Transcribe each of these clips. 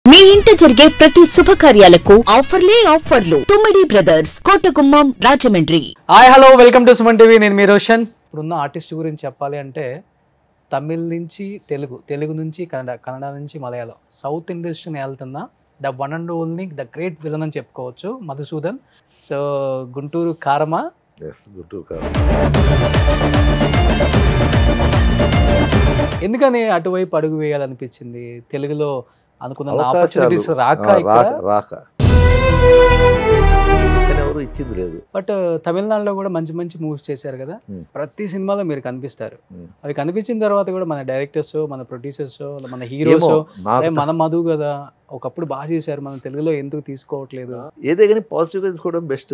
మీ ఇంట జరిగే ప్రతి శుభకార్యాలకు ఆఫర్లే ఆఫర్లు Tummidi brothers Kotagummam Rajahmundry hi hello welcome to Suman TV నేను మీ రోషన్ ఇప్పుడున్న ఆర్టిస్ట్ గురించి చెప్పాలి అంటే తమిళ్ నుంచి తెలుగు తెలుగు నుంచి కన్నడ కన్నడ నుంచి మలయాళం సౌత్ ఇండస్ట్రీని వెళ్తున్న the one and only the great villain అని చెప్పుకోవచ్చు మధుసూదన్ సో గుంటూరు కారమా ఎస్ గుంటూరు కాదు ఎందుకని అటువైపు అడుగు వేయాలనిపించింది తెలుగులో అనుకున్న అవకాశాలు ఆపర్చునిటీస్ రాక ఆ, ఇక్కడ రాక రాక కానీ ఎవరు ఇచ్చింది లేదు బట్ తమిళనాడులో కూడా మంచి మంచి మూవీస్ చేశారు కదా Hmm. ప్రతి సినిమాలో మీరు కనిపిస్తారు Hmm. అవి కనిపించిన తర్వాత కూడా మన డైరెక్టర్స్ మన ప్రొడ్యూసర్స్ మన హీరోస్ ఏమో, నాకు అరే మన మధు కదా ఒకప్పుడు బాగా చేశారు మన తెలుగులో ఎందుకు తీసుకోవట్లేదు ఏదే కానీ పాజిటివ్గా తీసుకోవడం బెస్ట్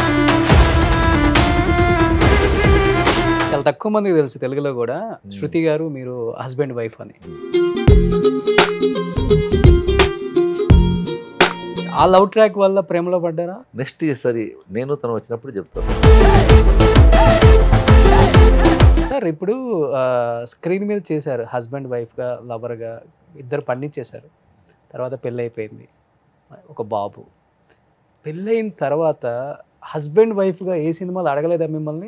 చాలా తక్కువ మందికి తెలుసు తెలుగులో కూడా శృతి గారు మీరు హస్బెండ్ వైఫ్ అని ఆ లవ్ ట్రాక్ వల్ల ప్రేమలో పడ్డారా నెక్స్ట్ ఈసారి నేను తను వచ్చినప్పుడు చెప్తాను సార్ ఇప్పుడు స్క్రీన్ మీద చేశారు హస్బెండ్ వైఫ్గా లవర్గా ఇద్దరు పండించేశారు తర్వాత పెళ్ళి అయిపోయింది ఒక బాబు పెళ్ళయిన తర్వాత హస్బెండ్ వైఫ్గా ఏ సినిమాలు అడగలేదా మిమ్మల్ని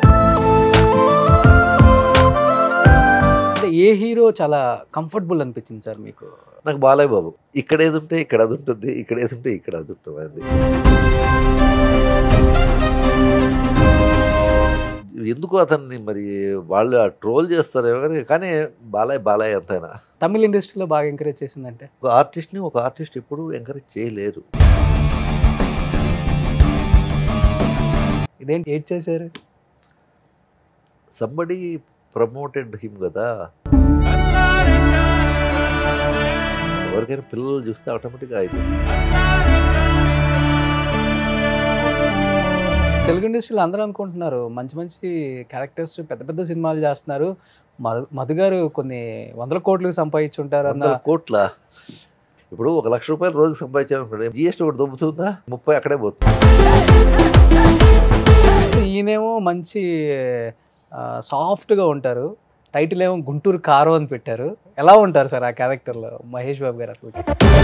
అంటే ఏ హీరో చాలా కంఫర్టబుల్ అనిపించింది సార్ మీకు నాకు బాలయ్య బాబు ఇక్కడ ఏది ఉంటే ఇక్కడ అది ఉంటుంది ఇక్కడ ఏది ఉంటే ఇక్కడ అది ఉంటుంది అది ఎందుకు అతన్ని మరి వాళ్ళు ట్రోల్ చేస్తారేమో కానీ కానీ బాలయ్య బాలయ్య ఎంతైనా తమిళ ఇండస్ట్రీలో బాగా ఎంకరేజ్ చేసిందంటే ఒక ఆర్టిస్ట్ని ఒక ఆర్టిస్ట్ ఎప్పుడు ఎంకరేజ్ చేయలేరు ఇదేంటి ఏడ్ చేశారు సంబడి ప్రమోటెడ్ హిమ్ కదా ఎవరికైనా పిల్లలు చూస్తే ఆటోమేటిక్గా అయిపోతుంది తెలుగు ఇండస్ట్రీలో అందరూ అనుకుంటున్నారు మంచి మంచి క్యారెక్టర్స్ పెద్ద పెద్ద సినిమాలు చేస్తున్నారు మధు- మధు గారు కొన్ని వందల కోట్లు సంపాదించుంటారు అన్న వందల కోట్ల ఇప్పుడు ఒక లక్ష రూపాయలు రోజు సంపాదించాలనుకోండి జిఎస్టీ ఒకటి దొబ్బుతుందా ముప్పై అక్కడే పోతుంది సో ఈయనేమో మంచి ఆ, సాఫ్ట్గా ఉంటారు టైటిల్ ఏమో గుంటూరు కారు అని పెట్టారు ఎలా ఉంటారు సార్ ఆ క్యారెక్టర్లో మహేష్ బాబు గారు అసలు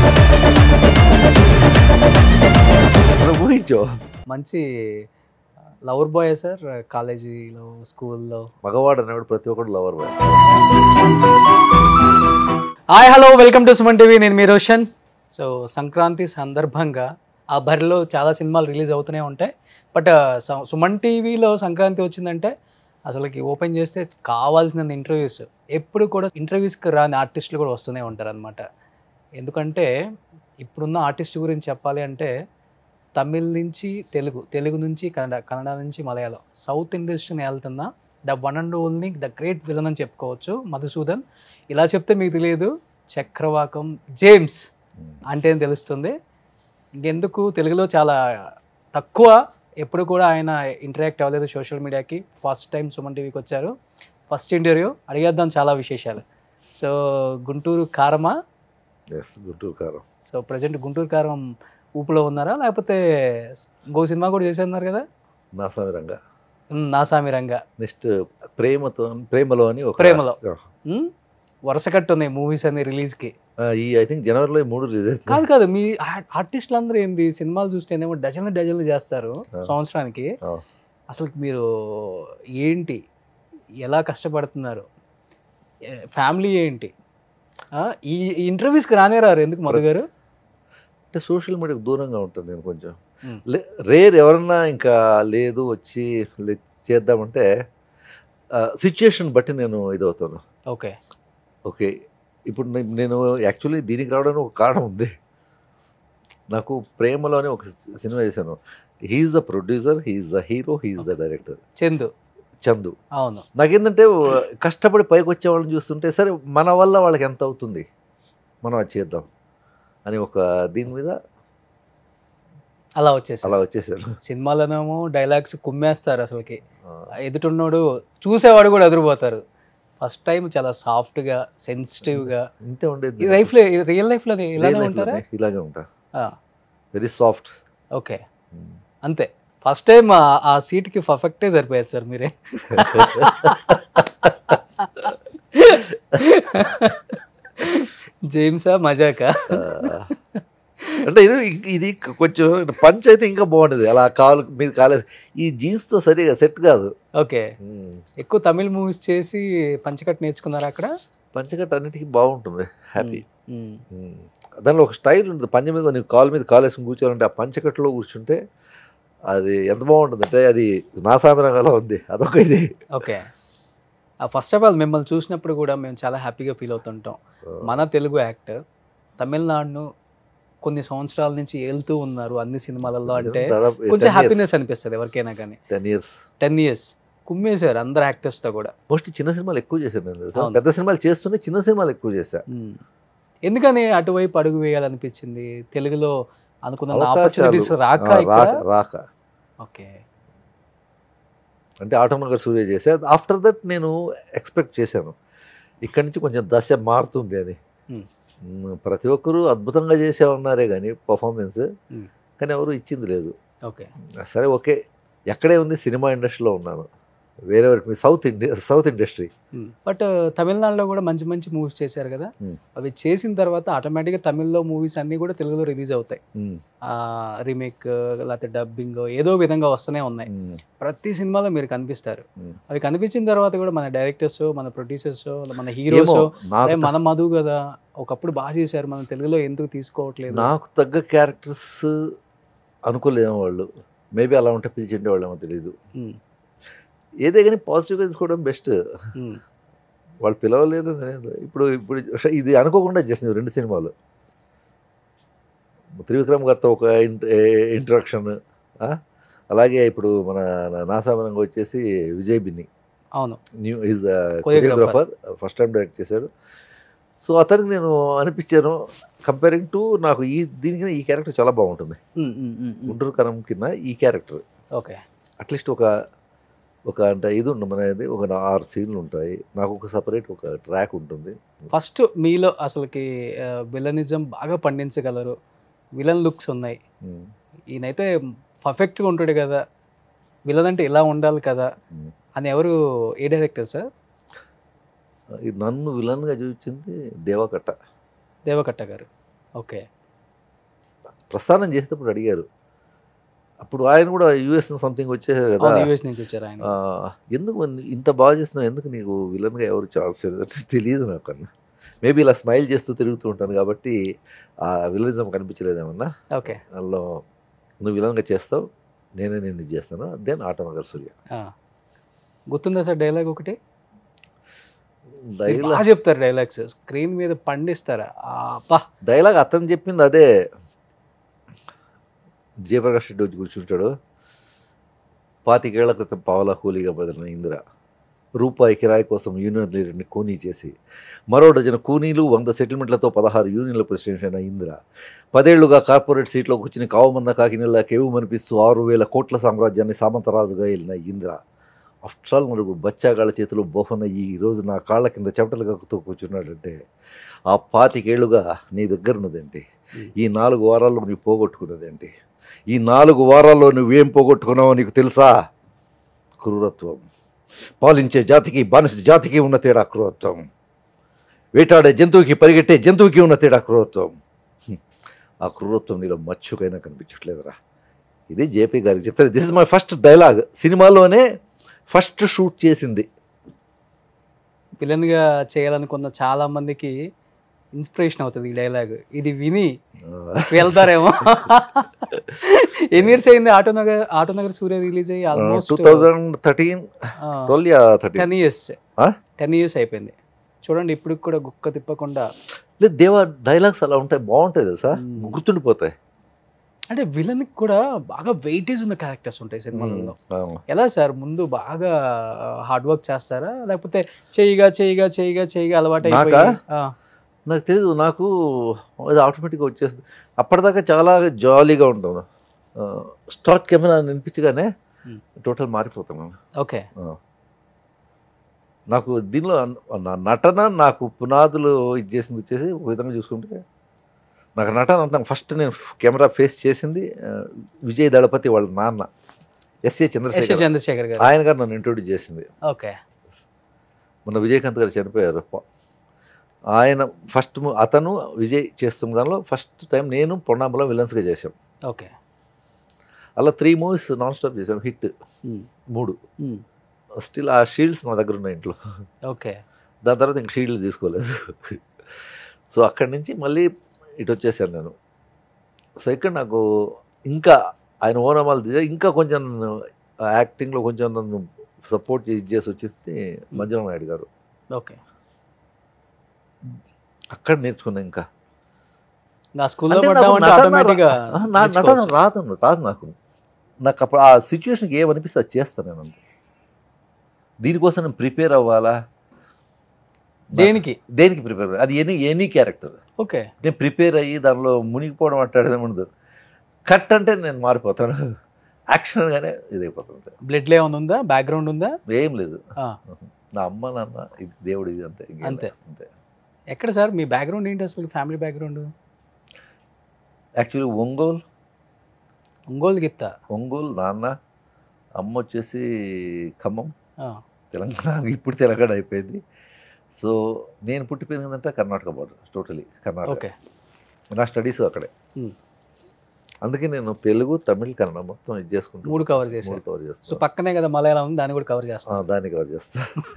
మనం ఊహించో మంచి లవర్ బాయ్ సార్ కాలేజీలో స్కూల్లో మగవాడు అనేవాడు ప్రతి ఒక్కడు lover boy hi hello welcome to Suman TV నేను మీ రోషన్ సో సంక్రాంతి సందర్భంగా ఆ బరిలో చాలా సినిమాలు రిలీజ్ అవుతూనే ఉంటాయి బట్ సుమన్ టీవీలో సంక్రాంతి వచ్చిందంటే అసలుకి ఓపెన్ చేస్తే కావాల్సిన ఇంటర్వ్యూస్ ఎప్పుడు కూడా ఇంటర్వ్యూస్కి రాని ఆర్టిస్టులు కూడా వస్తూనే ఉంటారు అనమాట ఎందుకంటే ఇప్పుడున్న ఆర్టిస్ట్ గురించి చెప్పాలి అంటే తమిళ్ నుంచి తెలుగు తెలుగు నుంచి కన్నడ కన్నడ నుంచి మలయాళం సౌత్ ఇండస్ట్రీని వెళ్తున్న the one and only the great villain అని చెప్పుకోవచ్చు మధుసూదన్ ఇలా చెప్తే మీకు తెలియదు చక్రవాకం జేమ్స్ అంటే అని తెలుస్తుంది ఇంకెందుకు తెలుగులో చాలా తక్కువ ఎప్పుడు కూడా ఆయన ఇంటరాక్ట్ అవ్వలేదు సోషల్ మీడియాకి ఫస్ట్ టైం సుమన్ టీవీకి వచ్చారు ఫస్ట్ ఇంటర్వ్యూ అడిగేద్దాం చాలా విశేషాలు సో గుంటూరు కారమా yes Guntur Karam so present Guntur కారం ఊపులో ఉన్నారా లేకపోతే ఇంకో సినిమా కూడా చేసేస్తున్నారు కదా నా సమీరంగా ఉమ్, నా సామిరంగా నెక్స్ట్ ప్రేమతో ప్రేమలో అని ఒక ప్రేమలో. ఉమ్, వరుస కట్టు ఉన్నాయి మూవీస్ అన్ని రిలీజ్కి ఆ, ఈ ఐ థింక్ జనవరిలో ఈ మూడు రిలీజ్ కాదు కాదు మీ ఆ- ఆర్టిస్టులు అందరూ ఏంది సినిమాలు చూస్తేనేమో డజన్లు డజన్లు చేస్తారు ఆ. సంవత్సరానికి ఆ. అసలు మీరు ఏంటి ఎలా కష్టపడుతున్నారు ఏ- ఫ్యామిలీ ఏంటి ఆ, ఈ ఈ ఇంటర్వ్యూస్కి రానే రారు ఎందుకు మధు గారు అంటే సోషల్ మీడియాకు దూరంగా ఉంటాను నేను కొంచెం మ్. లే- రేర్ ఎవరన్నా ఇంకా లేదు వచ్చి లే- చేద్దామంటే సిచ్యుయేషన్ బట్టి నేను ఇదవుతాను ఓకే ఓకే ఇప్పుడు నే- నేను యాక్చువల్లీ దీనికి రావడానికి ఒక కారణం ఉంది నాకు ప్రేమలోనే ఒక సినిమా చేశాను he's the producer he's the hero he's the director Chandu Chandu అవును నాకేంటంటే కష్టపడి పైకి వచ్చే వాళ్ళని చూస్తుంటే సరే మన వల్ల వాళ్ళకి ఎంత అవుతుంది మనం అది చేద్దాం అని ఒక దీని మీద అలా వచ్చేసి అలా వచ్చేసాను సినిమాలోనేమో డైలాగ్స్ కుమ్మేస్తారు అసలుకి ఆ, ఎదుటిన్నోడు చూసేవాడు కూడా ఎదురుపోతారు ఫస్ట్ టైం చాలా సాఫ్ట్గా సెన్సిటివ్గా ఇంతే ఉండేది ఈ లైఫ్లో రియల్ లైఫ్లో ఇలానే Real life ఉంటారా లోనే ఇలాగే ఉంటా ఆ, వెరీ సాఫ్ట్ ఓకే అంతే ఫస్ట్ టైం ఆ సీట్కి పర్ఫెక్టే సరిపోయారు సార్ మీరే జేమ్సా మజాకా ఆ, అంటే ఇది ఇది కొంచెం పంచ్ అయితే ఇంకా బాగుండేది అలా కాలు మీద కాలేదు ఈ జీన్స్తో సరిగా సెట్ కాదు ఓకే ఎక్కువ తమిళ్ మూవీస్ చేసి పంచకట్ నేర్చుకున్నారా అక్కడ పంచకట్ట అన్నిటికీ బాగుంటుంది హ్యాపీ మ్మ్. దానిలో ఒక స్టైల్ ఉంటుంది పంచ మీద నీకు కాలు మీద కాలు వేసుకుని కూర్చోవాలంటే ఆ పంచకట్టులో కూర్చుంటే అది ఎంత బాగుంటుంది అంటే అది నా సామిరంగాలో ఉంది అదొక ఇది ఓకే ఫస్ట్ ఆఫ్ ఆల్ మిమ్మల్ని చూసినప్పుడు కూడా మేము చాలా హ్యాపీగా ఫీల్ అవుతుంటాం మన తెలుగు యాక్టర్ తమిళనాడును కొన్ని సంవత్సరాల నుంచి వెళ్తూ ఉన్నారు అన్ని సినిమాలలో అంటే కొంచెం హ్యాపీనెస్ అనిపిస్తుంది ఎవరికైనా కానీ టెన్ ఇయర్స్ టెన్ ఇయర్స్ కుమ్మేశారు అందరు యాక్టర్స్తో కూడా మోస్ట్లీ చిన్న సినిమాలు ఎక్కువ చేశాను నేను తెలుసా? అవును. పెద్ద సినిమాలు చేస్తూనే చిన్న సినిమాలు ఎక్కువ చేశా మ్మ్. ఎందుకని అటువైపు అడుగు వేయాలనిపించింది తెలుగులో అనుకున్న అవకాశాలు, ఆపర్చునిటీస్ రాక ఆ, ఇక్కడ రాక రాక ఓకే అంటే ఆటోనగర్ సూర్య చేసా ఆఫ్టర్ దట్ నేను ఎక్స్పెక్ట్ చేశాను ఇక్కడి నుంచి కొంచెం దశ మారుతుంది అని Hmm. మ్, ప్రతి ఒక్కరూ అద్భుతంగా చేసే ఉన్నారే కానీ పర్ఫార్మెన్స్ Hmm. కానీ ఎవరు ఇచ్చింది లేదు ఓకే సరే ఓకే ఎక్కడే ఉంది సినిమా ఇండస్ట్రీలో ఉన్నాను వేరే వరకు south India south industry but తమిళనాడులో కూడా మంచి మంచి మూవీస్ చేశారు కదా Hmm. అవి చేసిన తర్వాత ఆటోమేటిక్గా తమిళ్లో మూవీస్ అన్నీ కూడా తెలుగులో రిలీజ్ అవుతాయి రీమేక్ లేకపోతే డబ్బింగ్ ఏదో విధంగా వస్తూనే ఉన్నాయి ప్రతి సినిమాలో మీరు కనిపిస్తారు Hmm. అవి కనిపించిన తర్వాత కూడా మన డైరెక్టర్స్ మన ప్రొడ్యూసర్స్ మన హీరోస్ నాకు మన మధు కదా ఒకప్పుడు బాగా చేశారు మనం తెలుగులో ఎందుకు తీసుకోవట్లేదు నాకు తగ్గ క్యారెక్టర్స్ అనుకోలేము వాళ్ళు మేబీ అలా ఉంటే పిలిచిండే వాళ్ళేమో తెలియదు Hmm. ఏదే కానీ పాజిటివ్గా తీసుకోవడం బెస్ట్ Hmm. వాళ్ళు పిలవలేదు అని లేదు. ఇప్పుడు ఇప్పుడు ఇది అనుకోకుండా చేసింది రెండు సినిమాలు త్రివిక్రమ్ గారితో ఒక ఇంట్రడక్షన్ అలాగే ఇప్పుడు మన నాసామనంగా వచ్చేసి విజయ్ బిన్ని అవును new is Choreographer. Choreographer first time direct చేశాడు సో అతనికి నేను అనిపించాను కంపేరింగ్ టు నాకు ఈ దీనికి ఈ క్యారెక్టర్ చాలా బాగుంటుంది Hmm, hmm, hmm, hmm. Guntur కరం కింద ఈ క్యారెక్టర్ ఓకే అట్లీస్ట్ ఒక ఒక అంటే ఇది ఉండదు అనేది ఒక ఆరు సీన్లు ఉంటాయి నాకు ఒక సపరేట్ ఒక ట్రాక్ ఉంటుంది ఫస్ట్ మీలో అసలుకి విలనిజం బాగా పండించగలరు విలన్ లుక్స్ ఉన్నాయి ఉమ్, ఈయనైతే పర్ఫెక్ట్గా ఉంటాడు కదా విలన్ అంటే ఇలా ఉండాలి కదా ఉమ్. అని ఎవరు ఏ డైరెక్టర్ సార్ ఇది నన్ను విలన్గా చూపించింది దేవకట్ట దేవకట్ట గారు ఓకే ప్రస్థానం చేసేటప్పుడు అడిగారు అప్పుడు ఆయన కూడా యూఎస్ సంథింగ్ వచ్చేసారు కదా యూఎస్ నుంచి వచ్చారు ఆయన ఆ, ఎందుకు మరి ఇంత బాగా చేస్తున్నావు ఎందుకు నీకు విలన్గా ఎవరు ఛాన్స్ అంటే తెలియదు నాకు అన్న మేబీ ఇలా స్మైల్ చేస్తూ తిరుగుతూ ఉంటాను కాబట్టి ఆ విలనిజం కనిపించలేదేమన్నా ఓకే అందులో నువ్వు విలన్గా చేస్తావు నేనే నేను ఇది చేస్తాను దెన్ ఆటోనగర్ సూర్య గుర్తుందా సార్ డైలాగ్ ఒకటి మీరు డైలాగ్ బాగా చెప్తారు డైలాగ్స్ స్క్రీన్ మీద పండిస్తారా అబ్బా డైలాగ్ అతను చెప్పింది అదే జయప్రకాష్ రెడ్డి వచ్చి కూర్చుంటాడు పాతికేళ్ల క్రితం పావలా కూలీగా బదిలిన ఇందిర రూపాయి కిరాయి కోసం యూనియన్ లీడర్ని కూనీ చేసి మరో డజన్ కూనీలు వంద సెటిల్మెంట్లతో పదహారు యూనియన్ల ప్రెసిడెంట్ అయిన ఇందిర పదేళ్లుగా కార్పొరేట్ సీట్లో కూర్చుని కావుమంద కాకినెల్లా కేవు మనిపిస్తూ ఆరు వేల కోట్ల సామ్రాజ్యాన్ని సామంతరాజుగా వెళ్ళిన ఇందిర ఆఫ్టర్ ఆల్ నలుగురు బచ్చాగాళ్ళ చేతిలో బోహన ఈ రోజు నా కాళ్ళ కింద చెమటలు కక్కుతూ కూర్చున్నాడంటే ఆ పాతికేళ్లుగా నీ దగ్గర ఉన్నదేంటి ఈ నాలుగు వారాల్లో నువ్వు పోగొట్టుకున్నదేంటి ఈ నాలుగు వారాల్లో నువ్వేం పోగొట్టుకున్నావో నీకు తెలుసా క్రూరత్వం పాలించే జాతికి బానిస జాతికి ఉన్న తేడా క్రూరత్వం వేటాడే జంతువుకి పరిగెట్టే జంతువుకి ఉన్న తేడా క్రూరత్వం హ్మ్. ఆ క్రూరత్వం నీలో మచ్చుకైనా కనిపించట్లేదురా ఇది జేపీ గారికి చెప్తారు this is my first dialogue సినిమాలోనే ఫస్ట్ షూట్ చేసింది విలన్ గా చేయాలనుకున్న చాలా మందికి ఇన్స్పిరేషన్ అవుతుంది ఈ డైలాగ్ ఇది విని వెళ్తారేమో ఎన్ని ఇయర్స్ అయింది ఆటోనగర్ ఆటోనగర్ సూర్య రిలీజ్ అయ్యి two almost thousand thirteen twelve thirteen ten years ఆ? టెన్ ఇయర్స్ అయిపోయింది చూడండి ఇప్పుడు కూడా గుక్క తిప్పకుండా లేదు దేవా డైలాగ్స్ అలా ఉంటాయి బాగుంటాయి తెలుసా మ్మ్. గుర్తుండిపోతాయి అంటే విలన్ కూడా బాగా వెయిటేజ్ ఉన్న క్యారెక్టర్స్ ఉంటాయి సినిమాలలో అవును. ఎలా సార్ ముందు బాగా హార్డ్ వర్క్ చేస్తారా లేకపోతే చేయిగా చేయిగా చేయిగా చేయిగా అలవాటు అయిపోయి నాకా? ఆ, నాకు తెలియదు నాకు అది ఆటోమేటిక్గా వచ్చేస్తుంది అప్పటిదాకా చాలా జాలీగా ఉంటాను స్టార్ట్ కెమెరా వినిపించగానే Hmm. టోటల్ మారిపోతాను ఓకే ఆ. నాకు దీనిలో అన్- నా నటన నాకు పునాదులు ఇది చేసింది వచ్చేసి ఒక విధంగా చూసుకుంటే నాకు నటన అంటే ఫస్ట్ నేను కెమెరా ఫేస్ చేసింది ఆ, విజయ్ దళపతి వాళ్ళ నాన్న ఎస్ఏ ఎస్ చంద్రశేఖర్ చంద్రశేఖర్ గారు ఆయన గారు నన్ను ఇంట్రొడ్యూస్ చేసింది ఓకే మొన్న విజయకాంత్ గారు చనిపోయారు ప- ఆయన ఫస్ట్ అతను విజయ్ చేస్తున్న దానిలో ఫస్ట్ టైం నేను పొన్నాంబలం విలన్స్గా చేశాం ఓకే అలా త్రీ మూవీస్ నాన్ స్టాప్ చేశాం హిట్ ఉమ్, మూడు ఉమ్, స్టిల్ ఆ షీల్డ్స్ నా దగ్గర ఉన్నాయి ఇంట్లో ఓకే దాని తర్వాత ఇంక షీల్డ్ తీసుకోలేదు సో అక్కడి నుంచి మళ్ళీ ఇటు వచ్చేసాను నేను సో ఇక్కడ నాకు ఇంకా ఆయన ఓనమాలు తీసా ఇంకా కొంచెం యాక్టింగ్లో కొంచెం నన్ను సపోర్ట్ చేసి చేసి వచ్చేస్తే మంజుల నాయుడు గారు ఓకే అక్కడ నేర్చుకున్నా ఇంకా నా స్కూల్లో అంటే నాకు పడ్డామంటే నటన ఆటోమేటిక్గా ఆ, నా నటన రాదు రాదు నాకు నాకు అప్పుడు ఆ సిచ్యువేషన్కి ఏమనిపిస్తే అది చేస్తాను నేను అంతే దీనికోసం నేను ప్రిపేర్ అవ్వాలా దేనికి దేనికి ప్రిపేర్ అది ఎనీ ఎనీ క్యారెక్టర్ ఓకే నేను ప్రిపేర్ అయ్యి దానిలో మునిగిపోవడం అంటాడేది ఉండదు కట్ అంటే నేను మారిపోతాను యాక్షన్గానే ఇదైపోతుంది బ్లడ్ ఏమైనా ఉందా బ్యాక్గ్రౌండ్ ఉందా ఏం లేదు ఆ, నా అమ్మ నాన్న ఇది దేవుడు ఇది అంతే ఇంకేం అంతే. లేదు. అంతే ఎక్కడ సార్ మీ బ్యాక్గ్రౌండ్ ఏంటి అసలు family background actually Ongole Ongole గిత్త ఒంగోలు నాన్న అమ్మ వచ్చేసి ఖమ్మం ఆ, తెలంగాణ ఇప్పుడు తెలంగాణ అయిపోయింది సో నేను పుట్టి పెరిగిందంటే Karnataka border totally Karnataka okay నా స్టడీస్ అక్కడే Hmm. అందుకే నేను తెలుగు తమిళ్ కన్నడ మొత్తం ఇది చేసుకుంటూ మూడు కవర్ మూడు చేశారు కవర్ సో చేస్తాను పక్కనే కదా మలయాళం ఉంది దాన్ని కూడా కవర్ చేస్తాం ఆ, దాన్ని కవర్ చేస్తా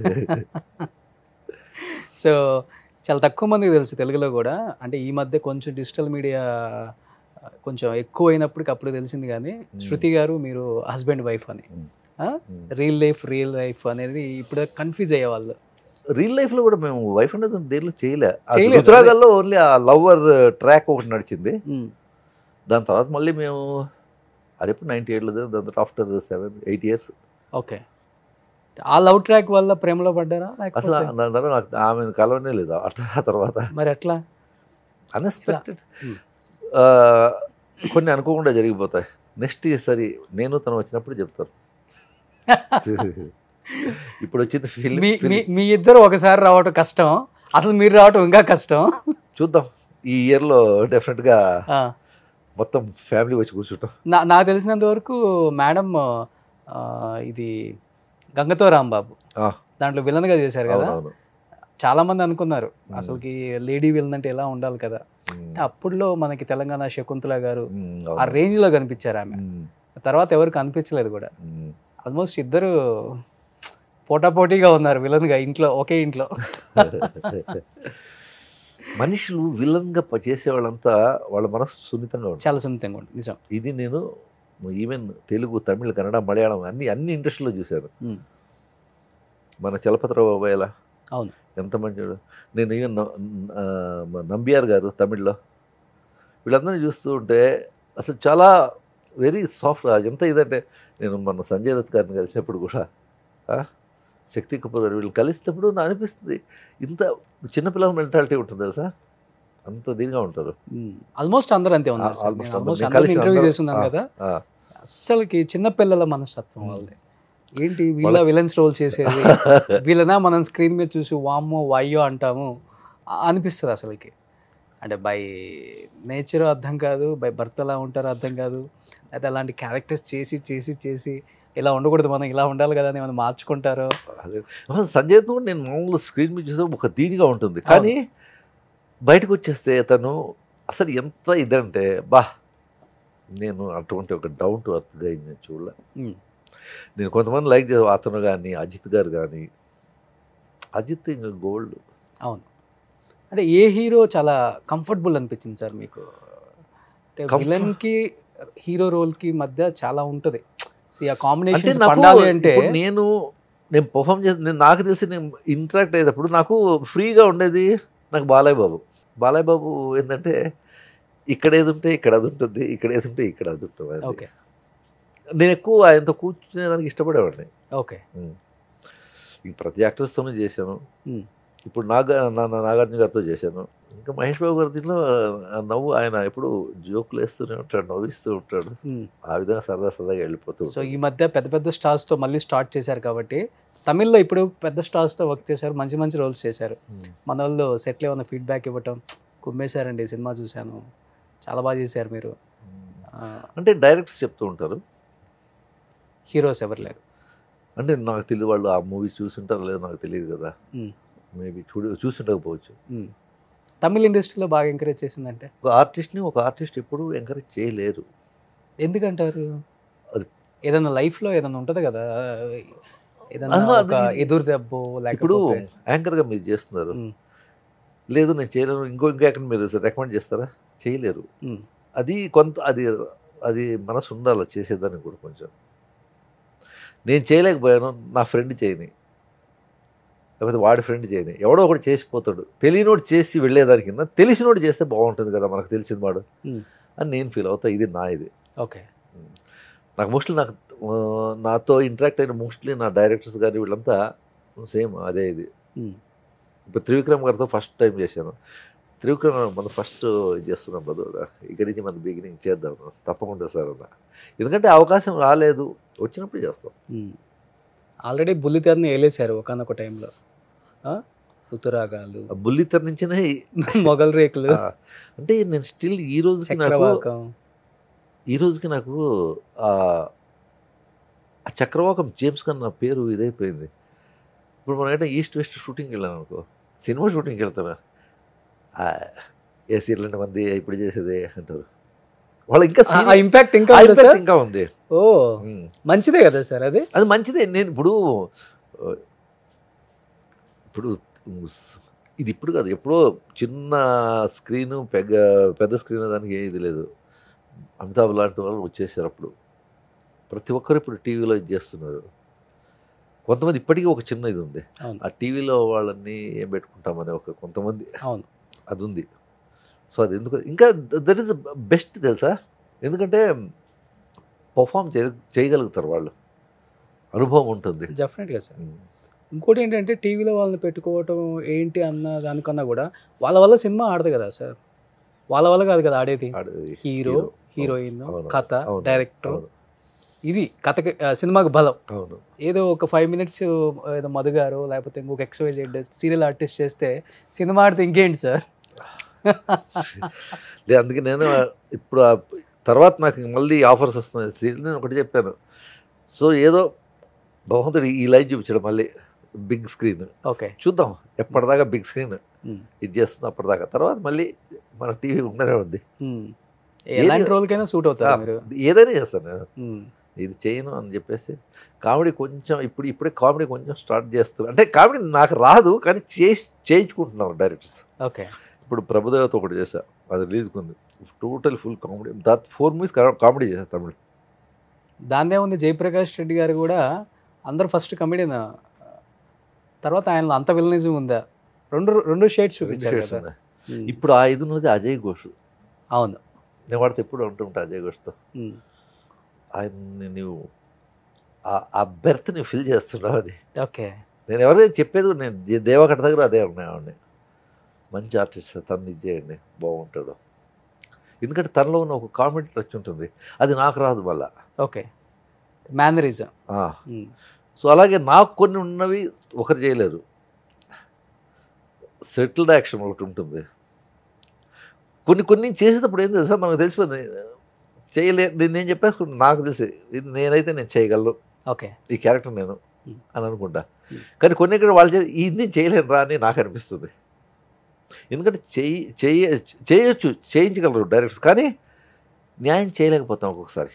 సో చాలా తక్కువ మందికి తెలుసు తెలుగులో కూడా అంటే ఈ మధ్య కొంచెం డిజిటల్ మీడియా కొంచెం ఎక్కువ అయినప్పటికి అప్పుడు తెలిసింది కానీ శృతి గారు మీరు హస్బెండ్ వైఫ్ అని Hmm. Real life real life అనేది ఇప్పుడు కన్ఫ్యూజ్ అయ్యేవాళ్ళు రియల్ లైఫ్ లో కూడా మేము వైఫ్ అండ్ హస్బెండ్ దేనిలో చేయలే ఆ చేయలేదు, రుతురాగాల్లో ఓన్లీ ఆ లవర్ ట్రాక్ ఒకటి నడిచింది ఉమ్, దాని తర్వాత మళ్ళీ మేము అది ఎప్పుడు నైన్టీ ఎయిట్లో దాని తర్వాత after seven eight years okay ఆ లవ్ ట్రాక్ వల్ల ప్రేమలో పడ్డారా అసలు లేకపోతే దాని తర్వాత నాకు ఆమె కలవనే లేదు ఆ- ఆ తర్వాత మరి ఎట్లా అన్ఎక్స్పెక్టెడ్ Hmm. కొన్ని అనుకోకుండా జరిగిపోతాయి నెక్స్ట్ ఈసారి నేను తను వచ్చినప్పుడు చెప్తాను ఇప్పుడు వచ్చింది ఫిల్మ్ మీ మీ- మీ ఇద్దరు ఒకసారి రావటం కష్టం అసలు మీరు రావటం ఇంకా కష్టం చూద్దాం ఈ ఇయర్లో డెఫినెట్గా ఆ, మొత్తం ఫ్యామిలీ వచ్చి కూర్చుంటాం నా నాకు తెలిసినంత వరకు మేడం ఆ, ఇది గంగతో రాంబాబు ఆ, దాంట్లో విలన్ గా చేశారు కదా అవునవును చాలా మంది అనుకున్నారు Hmm. అసలుకి లేడీ విలన్ అంటే ఎలా ఉండాలి కదా ఉమ్, అంటే అప్పుడులో మనకి తెలంగాణ శకుంతల గారు ఉమ్, ఆ అవును. రేంజ్ లో కనిపించారు ఆమె ఉమ్, తర్వాత ఎవరు కనిపించలేదు కూడా ఉమ్. ఆల్మోస్ట్ ఇద్దరు పోటాపోటీగా ఉన్నారు విలన్ గా ఇంట్లో ఒకే ఇంట్లో మనుషులు విలన్గా ప- చేసేవాళ్ళంతా వాళ్ళ మనసు సున్నితంగా ఉంటుంది చాలా సున్నితంగా ఉంటుంది నిజం ఇది నేను ఈవెన్ తెలుగు తమిళ కన్నడ మలయాళం అన్ని అన్ని ఇండస్ట్రీలో చూశాను ఉమ్. మన చలపతిరావు బాబాయ్ ఎలా అవును. ఎంత మంచివాడు నేను ఈవెన్ న- ఆ, మన నంబియార్ గారు తమిళ్లో వీళ్ళందరినీ చూస్తూ ఉంటే అసలు చాలా వెరీ సాఫ్ట్ ఎంత ఇదంటే నేను మన సంజయ్ దత్ గారిని కలిసినప్పుడు కూడా ఆ, శక్తి కపూర్ గారు వీళ్ళు కలిసినప్పుడు నాకు అనిపిస్తుంది ఇంత చిన్నపిల్లల మెంటాలిటీ ఉంటుంది తెలుసా అంత దీనిగా ఉంటారు ఆల్మోస్ట్ అందరూ అంతే ఉన్నారు ఆ, almost అందరూ. ఆల్మోస్ట్ నేను అందరూ కలిసి ఇంటర్వ్యూ అందరూ- చేస్తున్నాను ఆ, కదా ఆ, అస్సలకి చిన్నపిల్లల మనస్తత్వం ఉమ్. వాళ్ళది ఏంటి వీళ్ళ వాళ్ళ- విలన్స్ రోల్ చేసేది వీళ్ళనా మనం స్క్రీన్ మీద చూసి వామ్మో వాయ్యో అంటాము ఆ- అనిపిస్తుంది అసలుకి అంటే బై నేచర్ అర్థం కాదు బై బర్త్ ఎలా ఉంటారో అర్థం కాదు అయితే అలాంటి క్యారెక్టర్స్ చేసి చేసి చేసి ఇలా ఉండకూడదు మనం ఇలా ఉండాలి కదా అని ఏమైనా మార్చుకుంటారో అదే ఆ, సంజయ్ దత్ కూడా నేను మామూలు స్క్రీన్ మీద చూస్తే ఒక దీనిగా ఉంటుంది కానీ బయటకు వచ్చేస్తే తను అసలు ఎంత ఇదంటే బా నేను అటువంటి ఒక డౌన్ టు అర్త్గా నేను చూడలే ఉమ్. నేను కొంతమంది లైక్ చేసే అతను కానీ అజిత్ గారు కానీ అజిత్ ఇంకా గోల్డ్ అవును అంటే ఏ హీరో చాలా కంఫర్టబుల్ అనిపించింది సార్ మీకు అంటే Comfort- విలన్ కి హీరో రోల్ కి మధ్య చాలా ఉంటది See, ఆ అంటే కాంబినేషన్ నాకు పండాలి అంటే ఇప్పుడు నేను నేను పర్ఫామ్ చేసి నేను నాకు తెలిసి నేను ఇంటరాక్ట్ అయ్యేటప్పుడు నాకు ఫ్రీగా ఉండేది నాకు బాలయ్య బాబు బాలయ్య బాబు ఏంటంటే ఇక్కడ ఏది ఉంటే ఇక్కడ అది ఉంటుంది ఇక్కడ ఏది ఉంటే ఇక్కడ అది ఉంటుంది ఓకే నేను ఎక్కువ ఆయనతో కూర్చునేదానికి ఇష్టపడేవాడిని ఓకే ఇంక ప్రతి యాక్టర్స్తోనూ చేశాను Hmm. ఇప్పుడు నాగా నా నా- నాగార్జున గారితో చేశాను ఇంకా మహేష్ బాబు గారి దీంట్లో ఆ నవ్వు ఆయన ఎప్పుడు జోకులు వేస్తూనే ఉంటాడు నవ్విస్తూ ఉంటాడు ఆ విధంగా సరదా సరదాగా వెళ్ళిపోతూ సో ఉంటాడు ఈ మధ్య పెద్ద పెద్ద స్టార్స్ తో మళ్ళీ స్టార్ట్ చేశారు కాబట్టి తమిళ్లో ఇప్పుడు పెద్ద స్టార్స్ తో వర్క్ చేశారు మంచి మంచి రోల్స్ చేశారు Hmm. మన వాళ్ళు సెట్లో ఏమైనా ఫీడ్బ్యాక్ ఇవ్వటం కుమ్మేశారండి సినిమా చూశాను చాలా బాగా చేశారు మీరు అంటే డైరెక్ట్స్ చెప్తూ ఉంటారు హీరోస్ ఎవరు లేరు అంటే నాకు తెలియదు వాళ్ళు ఆ మూవీ చూసుంటారో లేదో నాకు తెలియదు కదా Hmm. మేబీ చూడు చూస్తుండకపోవచ్చు ఉమ్. తమిళ ఇండస్ట్రీలో బాగా ఎంకరేజ్ చేసిందంటే ఒక ఆర్టిస్ట్ని ఒక ఆర్టిస్ట్ ఎప్పుడూ ఎంకరేజ్ చేయలేరు ఎందుకంటారు అది- ఏదైనా లైఫ్లో ఏదైనా ఉంటుంది కదా ఏదైనా ఆహా, ఒక అది- ఎదురు దెబ్బో ఇప్పుడు లేకపోతే యాంకర్గా మీరు చేస్తున్నారు ఉమ్, లేదు నేను చేయలేను ఇంకో ఇంకో యాక్టర్ మీరు రికమెండ్ చేస్తారా చేయలేరు ఉమ్, అది కొంత అది అది మనసు ఉండాలి చేసేదానికి కూడా కొంచెం నేను చేయలేకపోయాను నా ఫ్రెండ్ చేయని లేకపోతే వాడి ఫ్రెండ్ చేయని ఎవడో ఒకటి చేసిపోతాడు తెలియనోడు చేసి వెళ్ళేదానికన్నా తెలిసినోడు చేస్తే బాగుంటుంది కదా మనకు తెలిసిన వాడు Hmm. అని నేను ఫీల్ అవుతా ఇది నా ఇది ఓకే నాకు మోస్ట్లీ నాకు ఆ, నాతో ఇంటరాక్ట్ అయిన మోస్ట్లీ నా డైరెక్టర్స్ కానీ వీళ్ళంతా సేమ్ అదే ఇది ఉమ్, ఇప్పుడు త్రివిక్రమ్ గారితో ఫస్ట్ టైం చేశాను త్రివిక్రమ్ మనం ఫస్ట్ ఇది చేస్తున్నాం బదు ఇక్కడి నుంచి మనం బిగినింగ్ చేద్దాం తప్పకుండా సార్ అన్న ఎందుకంటే అవకాశం రాలేదు వచ్చినప్పుడు చేస్తాం ఉమ్. ఆల్రెడీ బుల్లితెరని వేలేశారు ఒకనొక టైంలో ఋతురాగాలు ఆ బుల్లితెర నుంచినే మొగల్ రేకులు ఆ, అంటే నేను స్టిల్ ఈ రోజుకి నాకు చక్రవాకం ఈ రోజుకి నాకు ఆ ఆ చక్రవాకం జేమ్స్ కన్నా పేరు ఇదైపోయింది ఇప్పుడు మనం ఏంటంటే ఈస్ట్ వెస్ట్ షూటింగ్కి వెళ్ళాను అనుకో సినిమా షూటింగ్కి వెళ్తానా ఆ, ఏ సీరియల్ మంది ఇప్పుడు చేసేది అంటారు వాళ్ళు ఇంకా ఆ serious- ఇంపాక్ట్ ఇంకా ఆ ఉందా impact సార్ ఇంకా ఉంది ఓ ఉమ్. మంచిదే కదా సార్ అది అది మంచిదే నేను ఇప్పుడు ఆ, ఇప్పుడు ఉమ్, స్- ఇది ఇప్పుడు కాదు ఎప్పుడో చిన్న స్క్రీను పెద్ద పెద్ద స్క్రీన్ దానికి ఇది లేదు అమితాబ్ లాంటి వాళ్ళు వచ్చేసారు అప్పుడు ప్రతి ఒక్కరు ఇప్పుడు టీవీలో ఇది చేస్తున్నారు కొంతమంది ఇప్పటికీ ఒక చిన్న ఇది ఉంది అవును ఆ టీవీలో వాళ్ళని ఏం పెట్టుకుంటామని ఒక కొంతమంది అవును అది ఉంది సో అది ఎందుకు ఇంకా దట్ ఈస్ బెస్ట్ తెలుసా ఎందుకంటే పర్ఫామ్ చేయ చేయగలుగుతారు వాళ్ళు అనుభవం ఉంటుంది డెఫినెట్గా సార్ ఇంకోటి ఏంటంటే టీవీలో వాళ్ళని పెట్టుకోవటం ఏంటి అన్న దానికన్నా కూడా వాళ్ళ వల్ల సినిమా ఆడదు కదా సార్ వాళ్ళ వల్ల కాదు కదా ఆడేది ఆడ- హీరో హీరోయిన్ అవును, కథ అవును, డైరెక్టర్ అవును, ఇది కథకి ఆ, సినిమాకి బలం అవును ఏదో ఒక ఫైవ్ మినిట్స్ ఏదో మధు గారు లేకపోతే ఇంకొక ఎక్సర్సైజ్ సీరియల్ ఆర్టిస్ట్ చేస్తే సినిమా ఆడితే ఇంకేంటి సార్ లే అందుకే నేను ఇప్పుడు ఆ తర్వాత నాకు మళ్ళీ ఆఫర్స్ వస్తున్నాయి సీరియల్ నేను ఒకటి చెప్పాను సో ఏదో భగవంతుడు ఈ లైన్ చూపించాడు మళ్ళీ బిగ్ స్క్రీన్ ఓకే చూద్దాం ఎప్పటిదాకా బిగ్ స్క్రీన్ ఉమ్. ఇది చేస్తుంది అప్పటిదాకా తర్వాత మళ్ళీ మన టీవీ ఉండనే ఉంది ఉమ్. ఎలాంటి ఏది- రోల్కైనా సూట్ అవుతారు ఆ, మీరు ఏదైనా చేస్తాను నేను ఉమ్. ఇది చేయను అని చెప్పేసి కామెడీ కొంచెం ఇప్పుడు ఇప్పుడే కామెడీ కొంచెం స్టార్ట్ చేస్తున్నాను అంటే కామెడీ నాకు రాదు కానీ చేసి చేయించుకుంటున్నాను డైరెక్టర్స్ ఓకే ఇప్పుడు ప్రభుదేవతో ఒకటి చేశా అది రిలీజ్కి ఉంది total full comedy that four movies comedy చేశా తమిళ్ దాన్నే ఉంది జయప్రకాష్ రెడ్డి గారు కూడా అందరు ఫస్ట్ కమెడియన్ తర్వాత ఆయనలో అంత విలనిజం ఉందా రెండు రెండు షేడ్స్ రెండు చూపించారు shades కదా ఉన్నాయి. ఉమ్. ఇప్పుడు ఆ ఇది ఉన్నది అజయ్ ఘోష్ అవును నేను వాడితో ఎప్పుడు ఉంటుంటా అజయ్ ఘోష్తో ఉమ్. ఆయన్ని నువ్వు ఆ- ఆ బెర్త్ని ఫిల్ చేస్తున్నావు అది ఓకే నేను ఎవరైనా చెప్పేది కూడా నేను దే- దేవకట దగ్గర అదే ఉన్నాయి ఆవిడని మంచి ఆర్టిస్ట్ తను ఇది చేయండి బాగుంటాడు ఎందుకంటే తనలో ఉన్న ఒక కామెడీ టచ్ ఉంటుంది అది నాకు రాదు మళ్ళా ఓకే మేనరిజం ఆ. సో అలాగే నాకు కొన్ని ఉన్నవి ఒకరు చేయలేరు సెటిల్డ్ యాక్షన్ ఒకటి ఉంటుంది కొన్ని కొన్ని చేసేటప్పుడు ఏం తెలుసా మనకు తెలిసిపోయింది చేయలే నేను నేను చెప్పేసుకుంటాను నాకు తెలిసి ఇది నేనైతే నేను చేయగలను ఓకే ఈ క్యారెక్టర్ నేను Hmm. అని అనుకుంటా Hmm. కానీ కొన్ని ఇక్కడ వాళ్ళు చే- ఇది నేను చేయలేను రా అని నాకు అనిపిస్తుంది ఎందుకంటే చేయి చేయ చేయొచ్చు చేయించగలరు డైరెక్టర్స్ కానీ న్యాయం చేయలేకపోతాం ఒక్కొక్కసారి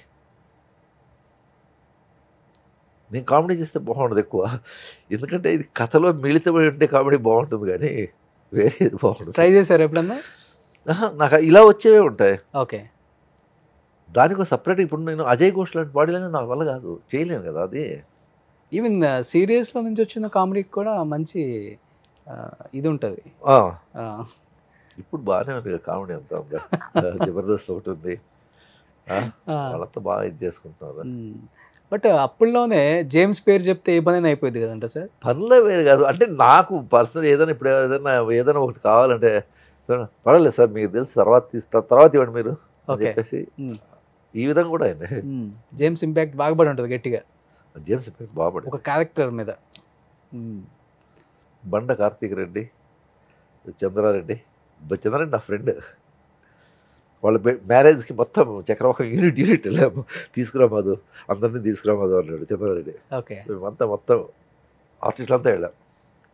నేను కామెడీ చేస్తే బాగుండదు ఎక్కువ ఎందుకంటే ఇది కథలో మిళితమై ఉంటే కామెడీ బాగుంటుంది కానీ వేరే బాగుంటుంది ట్రై చేశారు ఎప్పుడన్నా ఆహా, నాకు ఇలా వచ్చేవే ఉంటాయి ఓకే దానికి సపరేట్ ఇప్పుడు నేను అజయ్ ఘోష్ లాంటి బాడీ లాంటి నా వల్ల కాదు చేయలేను కదా అది ఈవెన్ సీరియల్స్లో నుంచి వచ్చిన కామెడీకి కూడా మంచి ఆ, ఇది ఉంటుంది ఆ, ఇప్పుడు బాగానే ఉంది కదా కామెడీ అంతా ఉందా జబర్దస్త్ ఒకటి ఉంది ఆ, వాళ్ళంతా బాగా ఇది చేసుకుంటున్నారు బట్ అప్పుల్లోనే జేమ్స్ పేరు చెప్తే ఏ పనైనా అయిపోయింది కదంట సార్ పనులే వేరు కాదు అంటే నాకు పర్సనల్ ఏదైనా ఇప్పుడు ఏదైనా ఏదైనా ఒకటి కావాలంటే పర్వాలేదు సార్ మీకు తెలుసు తర్వాత తీస్తా తర్వాత ఇవ్వండి మీరు అని ఓకే చెప్పేసి ఈ విధంగా కూడా అయింది జేమ్స్ ఇంపాక్ట్ బాగా పడి ఉంటుంది గట్టిగా జేమ్స్ ఇప్పటికి బాగుపడి ఒక క్యారెక్టర్ మీద మ్మ్. బండ కార్తీక్ రెడ్డి చంద్రారెడ్డి బ- చంద్రారెడ్డి నా ఫ్రెండ్ వాళ్ళ బె- మ్యారేజ్కి మొత్తం చక్రవాకం యూనిట్ యూనిట్ వెళ్ళాము తీసుకురా మాదు అందరినీ తీసుకురా మాదు అన్నాడు చంద్రారెడ్డి ఓకే సో మేమంతా మొత్తం ఆర్టిస్టులు అంతా వెళ్ళాం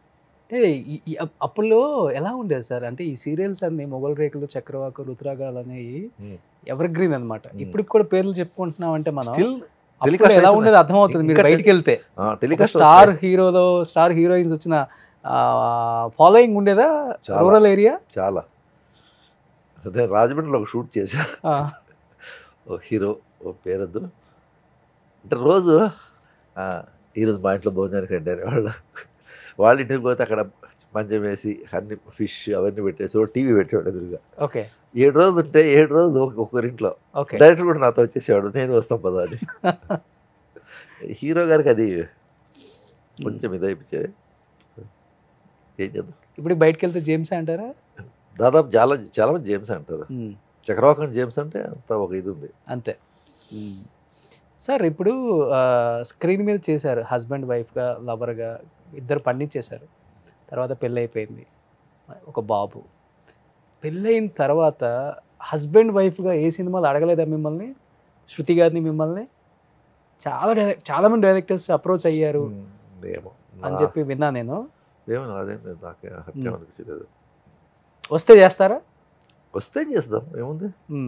అంటే ఈ- ఈ అప్- అప్పుల్లో ఎలా ఉండేది సార్ అంటే ఈ సీరియల్స్ అన్ని మొగల్ రేకులు చక్రవాకు రుతురాగాలు అనేవి Hmm. ఎవర్ గ్రీన్ అనమాట Hmm. ఇప్పుడు కూడా పేర్లు చెప్పుకుంటున్నాం అంటే మనం స్టిల్ అప్పుడు telecast ఎలా అవుతున్నాయి. ఉండేది అర్థమవుతుంది మీరు ఇంకా బయటికి వెళ్తే టెలికాస్ట్ స్టార్ హీరోలో స్టార్ హీరోయిన్స్ వచ్చిన ఫాలోయింగ్ ఉండేదా చాలా. రూరల్ ఏరియా చాలా నేను రాజమండ్రిలో ఒక షూట్ చేశా ఓ హీరో ఓ పేరొద్దు అంటే రోజు ఆ, ఈరోజు మా ఇంట్లో భోజనానికి రండి అని వాళ్ళు వాళ్ళ ఇంటికి పోతే అక్కడ మంచం వేసి అన్ని ఫిష్ అవన్నీ పెట్టేసి ఒక టీవీ పెట్టేవాడు ఎదురుగా ఓకే ఏడు రోజులు ఉంటే ఏడు రోజులు ఒక- ఒకరింట్లో ఓకే డైరెక్టర్ కూడా నాతో వచ్చేసేవాడు నేను వస్తాం పదా అని హీరో గారికి అది కొంచెం ఇది అయిపించేది ఏం చేద్దాం ఇప్పుడు బయటికి వెళ్తే జేమ్స్ అంటారా దాదాపు చాలా చాలా మంది జేమ్స్ అంటారు Hmm. చక్రవాకం జేమ్స్ అంటే అంత ఒక ఇది ఉంది అంతే సార్ ఇప్పుడు స్క్రీన్ మీద చేశారు హస్బెండ్ వైఫ్గా లవర్గా ఇద్దరు పండించేశారు తర్వాత పెళ్ళి అయిపోయింది ఒక బాబు పెళ్ళయిన తర్వాత హస్బెండ్ వైఫ్గా ఏ సినిమాలు అడగలేదా మిమ్మల్ని శృతి గారిని మిమ్మల్ని చాలా డైరెక్ట్ చాలా మంది డైరెక్టర్స్ అప్రోచ్ అయ్యారు ఉమ్, ఏమో అని నా- చెప్పి విన్నా నేను ఏమో అదేం లేదు నాకే హత్యం ఉమ్. అనిపించలేదు వస్తే చేస్తారా వస్తే చేద్దాం ఏముంది ఉమ్,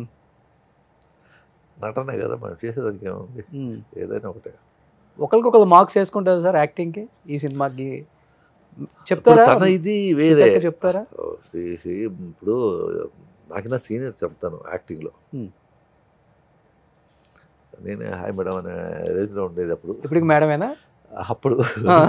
నటనే కదా మనం చేసేదానికి ఏముంది ఉమ్. ఏదైనా ఒకటే ఒకరికొకరు మార్క్స్ వేసుకుంటారు సార్ యాక్టింగ్కి ఈ సినిమాకి ఇప్పుడు చెప్తారా తన ఇది వేరే సుజాత చెప్తారా ఓ, శ్రీ- శ్రీ ఇప్పుడు నాకన్నా సీనియర్ చెప్తాను యాక్టింగ్లో ఉమ్. నేనే హాయ్ మేడం అనే రేంజ్లో ఉండేది అప్పుడు ఇప్పటికి మేడమేనా అప్పుడు ఆ.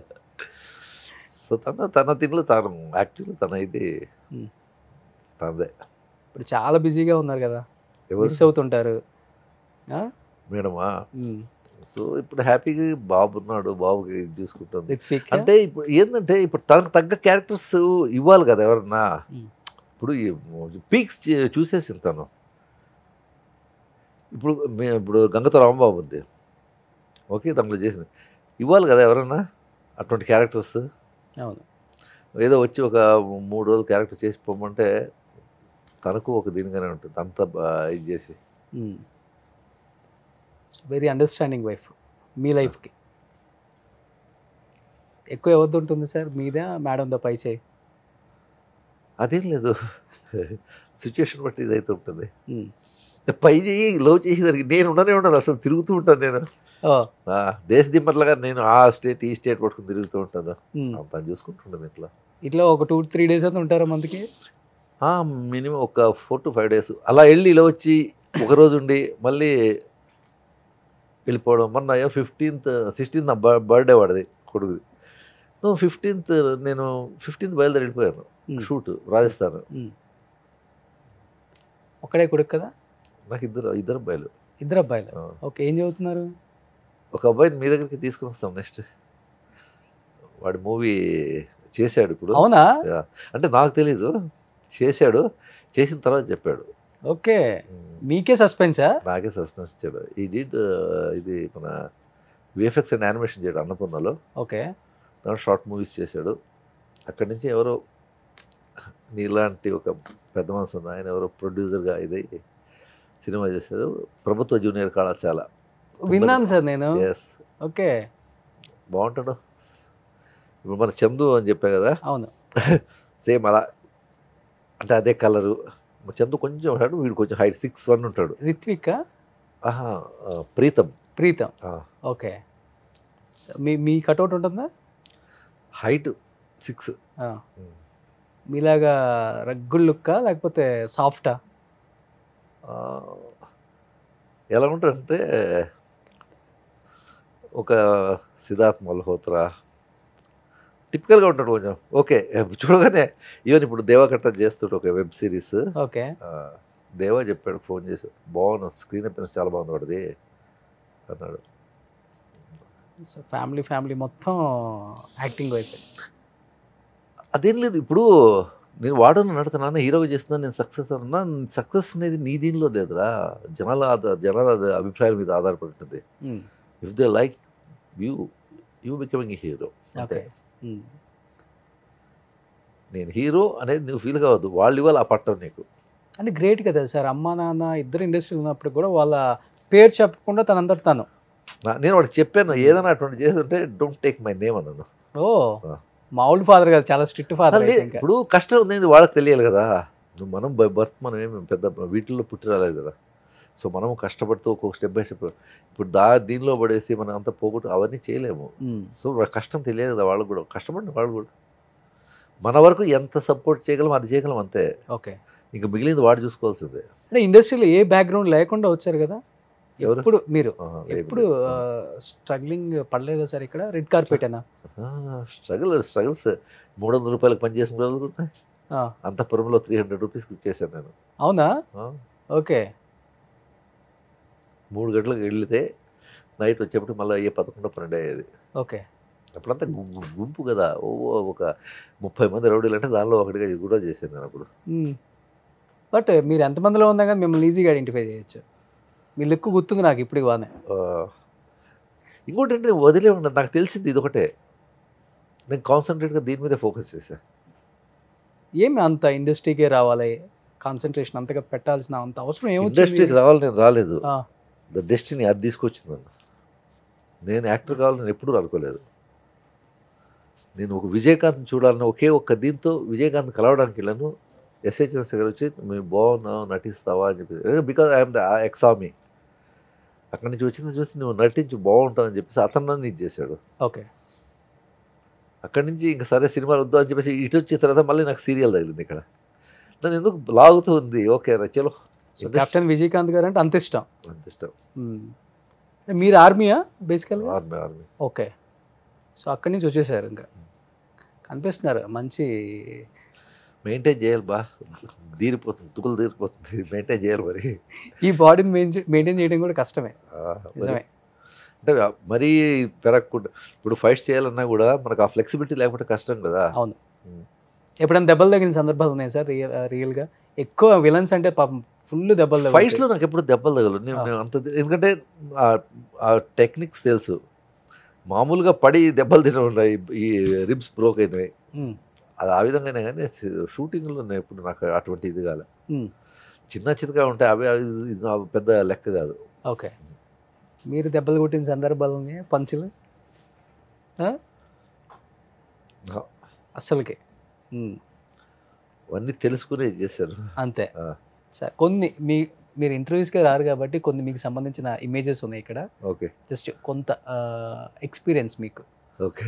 సో తన తన తిన్లో తాను యాక్టివ్లో తన ఇది ఉమ్. తనదే ఇప్పుడు చాలా బిజీగా ఉన్నారు కదా ఎవరు మిస్ అవుతుంటారు ఆ? మేడమా ఉమ్. సో ఇప్పుడు హ్యాపీగా బాబు ఉన్నాడు బాబుకి ఇది చూసుకుంటుంది రిత్విక్ అంటే ఇప్పుడు ఏంటంటే ఇప్పుడు తనకు తగ్గ క్యారెక్టర్స్ ఇవ్వాలి కదా ఎవరన్నా ఉమ్. ఇప్పుడు పీక్స్ చూసేసింది తను ఇప్పుడు మే- ఇప్పుడు గంగతో రాంబాబు ఉంది ఓకే దాంట్లో చేసింది ఇవ్వాలి కదా ఎవరన్నా అటువంటి క్యారెక్టర్స్ అవును ఏదో వచ్చి ఒక మూడు రోజులు క్యారెక్టర్ చేసి పోమంటే తనకు ఒక దీనిగానే ఉంటుంది అంత బా- ఇది చేసి వెరీ అండర్స్టాండింగ్ వైఫ్ మీ లైఫ్కి ఎక్కువ ఎవరిది ఉంటుంది సార్ మీదా మేడం దా పై చేయి అదేం లేదు సిచ్యువేషన్ బట్టి ఇదైతే ఉంటుంది ఉమ్. పై చేయి లో చేసేసరికి నేను ఉండనే ఉండను అసలు తిరుగుతూ ఉంటాను నేను ఓ ఆ, దేశ దిమ్మట్లాగా నేను ఆ స్టేట్ ఈ స్టేట్ పట్టుకుని తిరుగుతూ ఉంటాను ఉమ్. అంత చూసుకుంటుంటాను ఇట్లా ఇట్లా ఒక టూ త్రీ డేస్ అంతా ఉంటారా మందికి మినిమం ఒక ఫోర్ టు ఫైవ్ డేస్ అలా వెళ్ళి ఇలా వచ్చి ఒక రోజు ఉండి మళ్ళీ వెళ్ళిపోవడం మొన్న ఫిఫ్టీన్త్ సిక్స్టీన్త్ నా బర్త్డే వాడిది కొడుకుది ఫిఫ్టీన్త్ నేను ఫిఫ్టీన్త్ బయలుదేరి వెళ్ళిపోయాను ఉమ్. షూట్ రాజస్థాన్ ఉమ్. ఒక్కడే కొడుకు కదా నాకు ఇద్దరు ఇద్దరు అబ్బాయిలు ఇద్దరు అబ్బాయిలు ఆ. ఓకే ఏం చదువుతున్నారు ఒక అబ్బాయిని మీ దగ్గరికి తీసుకుని వస్తాం నెక్స్ట్ వాడి మూవీ చేశాడు ఇప్పుడు అవునా అంటే నాకు తెలీదు చేశాడు చేసిన తర్వాత చెప్పాడు ఓకే మీకే సస్పెన్సా నాకే సస్పెన్స్ ఇచ్చాడు ఈ డిడ్ ఇది మన విఎఫ్ఎక్స్ అండ్ యానిమేషన్ చేయడు అన్నపూర్ణలో ఓకే దాంట్లో షార్ట్ మూవీస్ చేశాడు అక్కడి నుంచి ఎవరో నీలాంటి ఒక పెద్ద మనసు ఉంది ఆయన ఎవరో ప్రొడ్యూసర్గా ఇది సినిమా చేశారు ప్రభుత్వ జూనియర్ కళాశాల విన్నాను సార్ నేను ఎస్ ఓకే బాగుంటాడు ఇప్పుడు మన చందు అని చెప్పా కదా అవును సేమ్ అలా అంటే అదే కలరు చందు కొంచెం ఉంటాడు వీడు కొంచెం హైట్ సిక్స్ వన్ ఉంటాడు రిత్విక్ ఆహా ఆ, ప్రీతం ప్రీతం ఆ, ఓకే సో మీ మీ కటౌట్ ఉంటుందా హైట్ సిక్స్ ఆ. మీలాగా రగ్గుల్ లుక్కా లేకపోతే సాఫ్టా ఆ, ఎలా ఉంటాడంటే ఒక సిద్ధార్థ్ మల్హోత్రా టిపికల్గా ఉంటాడు కొంచెం ఓకే చూడగానే ఈవెన్ ఇప్పుడు దేవకట్ట చేస్తాడు ఒక వెబ్ సిరీస్ ఓకే దేవా చెప్పాడు ఫోన్ చేసి బాగుంది స్క్రీన్ అపియరెన్స్ చాలా బాగుంది వాడిది అన్నాడు సో ఫ్యామిలీ ఫ్యామిలీ మొత్తం యాక్టింగ్ వైపు అదేం లేదు ఇప్పుడు నేను వాడను నడుతున్నాను హీరోగా చేస్తున్నాను నేను సక్సెస్ అన్నా సక్సెస్ అనేది నీ దీనిలో లేదురా జనాల ఆధార జనాల అభిప్రాయాల మీద ఆధారపడి ఉంటుంది um, if they like you you becoming hero okay um. నేను హీరో అనేది నువ్వు ఫీల్ కావద్దు వాళ్ళు ఇవ్వాలి ఆ పట్టం నీకు అంటే గ్రేట్ కదా సార్ అమ్మ నాన్న ఇద్దరు ఇండస్ట్రీలో ఉన్నప్పుడు కూడా వాళ్ళ పేరు చెప్పకుండా తనంతట తను నా- నేను వాడికి చెప్పాను ఏదైనా అటువంటి చేస్తుంటే డోంట్ టేక్ మై నేమ్ అన్నాను ఓ మామూలు ఫాదర్ కాదు చాలా స్ట్రిక్ట్ ఫాదర్ లే, ఇప్పుడు కష్టం ఉంది వాళ్ళకి తెలియాలి కదా నువ్వు మనం బై బర్త్ మనం ఏమి పెద్ద వీటిల్లో పుట్టి రాలేదు కదా సో మనం కష్టపడుతూ ఒక్కొక్క స్టెప్ బై స్టెప్ ఇప్పుడు దా దీనిలో పడేసి మనం అంతా పోగొట్టు అవన్నీ చేయలేము సో వాళ్ళ కష్టం తెలియదు కదా వాళ్ళకు కూడా కష్టపడిన వాళ్ళు కూడా మన వరకు ఎంత సపోర్ట్ చేయగలం అది చేయగలం అంతే ఓకే ఇంకా మిగిలింది వాడు చూసుకోవాల్సిందే అంటే ఇండస్ట్రీలో ఏ బ్యాక్గ్రౌండ్ లేకుండా వచ్చారు కదా ఎవరు? ఎప్పుడు మీరు ఆహా, ఎప్పుడు స్ట్రగ్లింగ్ పడలేదా సార్ ఇక్కడ రెడ్ కార్పెటేనా స్ట్రగుల్ స్ట్రగుల్స్ మూడు వందల రూపాయలకు పని చేసిన రోజులు ఉన్నాయి ఆ, అంతఃపురంలో త్రీ హండ్రెడ్ రూపీస్కి చేశాను నేను అవునా ఆ, ఓకే మూడు గంటలకు వెళ్తే నైట్ వచ్చేప్పుడు మళ్ళీ అయ్యే పదకొండు పన్నెండు అయ్యేది ఓకే అప్పుడంతా గు- గుంపు కదా ఓ ఒక ముప్పై మంది రౌడీలు అంటే దానిలో ఒకటిగా ఇది కూడా చేశాను నేను అప్పుడు బట్ మీరు ఎంతమందిలో ఉందా కానీ మిమ్మల్ని ఈజీగా ఐడెంటిఫై చేయొచ్చు మీ లుక్ గుర్తుంది నాకు ఇప్పుడు బాగానే ఆ, ఇంకోటి అంటే వదిలే ఉండదు నాకు తెలిసింది ఇది ఒకటే నేను కాన్సన్ట్రేట్గా దీని మీదే ఫోకస్ చేశాను ఏమి అంత ఇండస్ట్రీకే రావాలి కాన్సన్ట్రేషన్ అంతగా పెట్టాల్సిన అంత అవసరం ఏమొచ్చింది ఇండస్ట్రీకి రావాలి నేను రాలేదు ఆ, ద డెస్టినీ అది తీసుకొచ్చింది నన్ను నేను యాక్టర్ కావాలని నేను ఎప్పుడూ అనుకోలేదు నేను ఒక విజయకాంత్ చూడాలని ఒకే ఒక్క దీంతో విజయకాంత్ కలవడానికి వెళ్ళాను ఎస్ఐ చంద్రశేఖర్ వచ్చి మేము బాగున్నావు నటిస్తావా అని చెప్పి బికాజ్ ఐఎమ్ ద ఎక్సామీ అక్కడి నుంచి వచ్చింది చూసి నువ్వు నటించు బాగుంటావు అని చెప్పేసి అతను నన్ను ఇది చేశాడు ఓకే అక్కడి నుంచి ఇంక సరే సినిమాలు వద్దు అని చెప్పేసి ఇటు వచ్చిన తర్వాత మళ్ళీ నాకు సీరియల్ తగిలింది ఇక్కడ నన్ను ఎందుకు లాగుతూ ఉంది ఓకే రా చలో సో కెప్టెన్ విజయకాంత్ గారు అంటే అంత ఇష్టం అంత ఇష్టం మ్మ్. మీరు ఆర్మీయా బేసికల్గా ఆర్మీ ఆర్మీ ఓకే సో అక్కడి నుంచి వచ్చేసారు ఇంకా కనిపిస్తున్నారు మంచి మెయింటైన్ చేయాలి బా తీరిపోతుంది తుకులు తీరిపోతుంది మెయింటైన్ చేయాలి మరి ఈ బాడీని మెయింటైన్ చేయడం కూడా కష్టమే ఆ, మరి నిజమే అంటే మరీ పెరగకుండా ఇప్పుడు ఫైట్స్ చేయాలన్నా కూడా మనకు ఆ ఫ్లెక్సిబిలిటీ లేకపోతే కష్టం కదా అవును ఎప్పుడైనా దెబ్బలు తగిన సందర్భాలు ఉన్నాయి సార్ రియల్ రియల్గా ఎక్కువ విలన్స్ అంటే పాపం ఫుల్ దెబ్బలు తగులుతాయి. ఫైట్స్లో నాకు ఎప్పుడు దెబ్బలు తగలు నేను ఆ. నేను అంత ఎందుకంటే ఆ- ఆ టెక్నిక్స్ తెలుసు మామూలుగా పడి దెబ్బలు తిన ఉన్నాయి ఈ రిబ్స్ బ్రోక్ అయినాయి మ్మ్. అది ఆ విధంగానే కానీ షూటింగ్లో నేను ఎప్పుడు నాకు అటువంటి ఇది కాలే మ్మ్. చిన్న చిన్నగా ఉంటే అవి అవి ఇది నా పెద్ద లెక్క కాదు ఓకే మీరు దెబ్బలు కొట్టిన సందర్భాలు ఉన్నాయా పంచులు ఆ? ఆ. అస్సలకి మ్మ్. అవన్నీ తెలుసుకునే చేశారు అంతే ఆ. సార్ కొన్ని మీ మీరు ఇంటర్వ్యూస్కే రారు కాబట్టి కొన్ని మీకు సంబంధించిన ఇమేజెస్ ఉన్నాయి ఇక్కడ ఓకే జస్ట్ కొంత ఎక్స్పీరియన్స్ మీకు ఓకే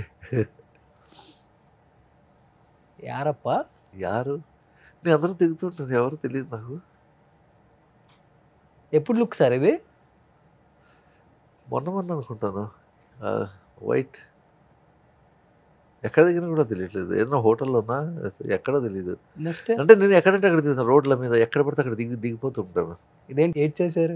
యారప్ప యారు నేను అందరూ దిగుతుంటాను ఎవరు తెలియదు నాకు ఎప్పుడు లుక్ సార్ ఇది మొన్న మొన్న అనుకుంటాను వైట్ ఎక్కడ దిగినా కూడా తెలియట్లేదు ఏదైనా హోటల్లో ఉన్నా ఎక్కడ తెలియదు నెక్స్ట్ అంటే నేను ఎక్కడంటే అక్కడ దిగుతాను రోడ్ల మీద ఎక్కడ పడితే అక్కడ దిగి దిగిపోతుంటాను ఇదేంటి ఏడ్ చేశారు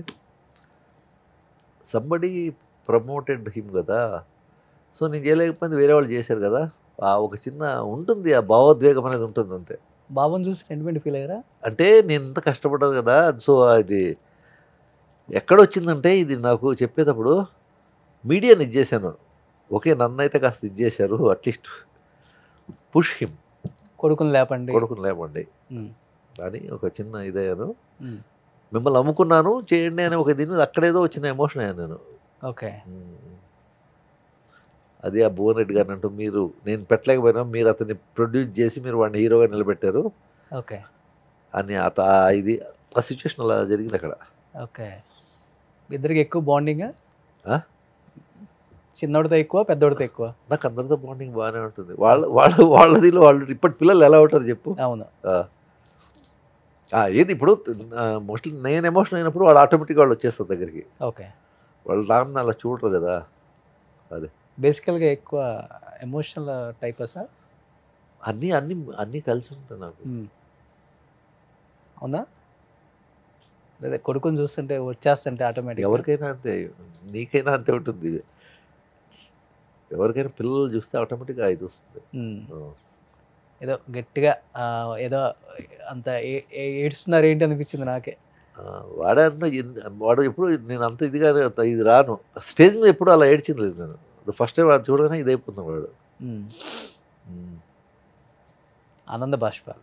సంబడి ప్రమోటెడ్ హిమ్ కదా సో నేను చేయలేకపోయింది వేరే వాళ్ళు చేశారు కదా ఆ ఒక చిన్న ఉంటుంది ఆ భావోద్వేగం అనేది ఉంటుంది అంతే బాబుని చూసి సెంటిమెంట్ ఫీల్ అయ్యారా అంటే నేను ఇంత కష్టపడ్డాను కదా సో అది ఎక్కడొచ్చిందంటే ఇది నాకు చెప్పేటప్పుడు మీడియాని ఇచ్చేసాను ఓకే నన్ను అయితే కాస్త ఇచ్చేశారు అట్లీస్ట్ పుష్ హిమ్ కొడుకుని లేపండి కొడుకుని లేమండి ఉమ్, అని ఒక చిన్న ఇదయ్యాను ఉమ్, మిమ్మల్ని అమ్ముకున్నాను చేయండి అని ఒక దీని మీద అక్కడేదో వచ్చిన ఎమోషన్ అయ్యాను నేను ఓకే మ్మ్. అది ఆ భువన్ రెడ్డి గారిని అంటూ మీరు నేను పెట్టలేకపోయినా మీరు అతన్ని ప్రొడ్యూస్ చేసి మీరు వాడిని హీరోగా నిలబెట్టారు ఓకే అని అత ఇది ఆ సిచ్యువేషన్ అలా జరిగింది అక్కడ ఓకే ఇద్దరికి ఎక్కువ బాండింగ్ ఆ? చిన్నోడితో ఎక్కువ పెద్దోడితో ఎక్కువ నాకు అందరితో బాండింగ్ బాగానే ఉంటుంది వాళ్ళ వాళ్ళ వాళ్ళదిలో వాళ్ళు ఇప్పటి పిల్లలు ఎలా ఉంటారు చెప్పు అవును ఆ, ఏది ఇప్పుడు మోస్ట్లీ నేను ఎమోషన్ అయినప్పుడు వాళ్ళు ఆటోమేటిక్గా వాళ్ళు వచ్చేస్తారు దగ్గరికి ఓకే వాళ్ళు నాన్న అలా చూడరు కదా బేసికల్గా ఎక్కువ ఎమోషనల్ టైప్ సార్ అన్నీ అన్నీ అన్నీ కలిసి ఉంటాయి నాకు అవునా లేదా కొడుకుని చూస్తుంటే వచ్చేస్తుంటే ఆటోమేటిక్ ఎవరికైనా అంతే నీకైనా అంతే ఉంటుంది ఎవరికైనా పిల్లలు చూస్తే ఆటోమేటిక్గా ఇది వస్తుంది ఆ. ఏదో గట్టిగా ఆ, ఏదో అంత ఏ- ఏ- ఏడుస్తున్నారు ఏంటి అనిపించింది నాకే ఆ, వాడే అన్న ఎన్- వాడు ఎప్పుడు నేను అంత ఇదిగా అంత ఇది రాను స్టేజ్ మీద ఎప్పుడు అలా ఏడ్చింది లేదు నేను ఫస్ట్ టైం వాడు చూడగానే ఇది అయిపోతున్నాడు వాడు ఉమ్, ఉమ్. ఆనంద బాష్పాలు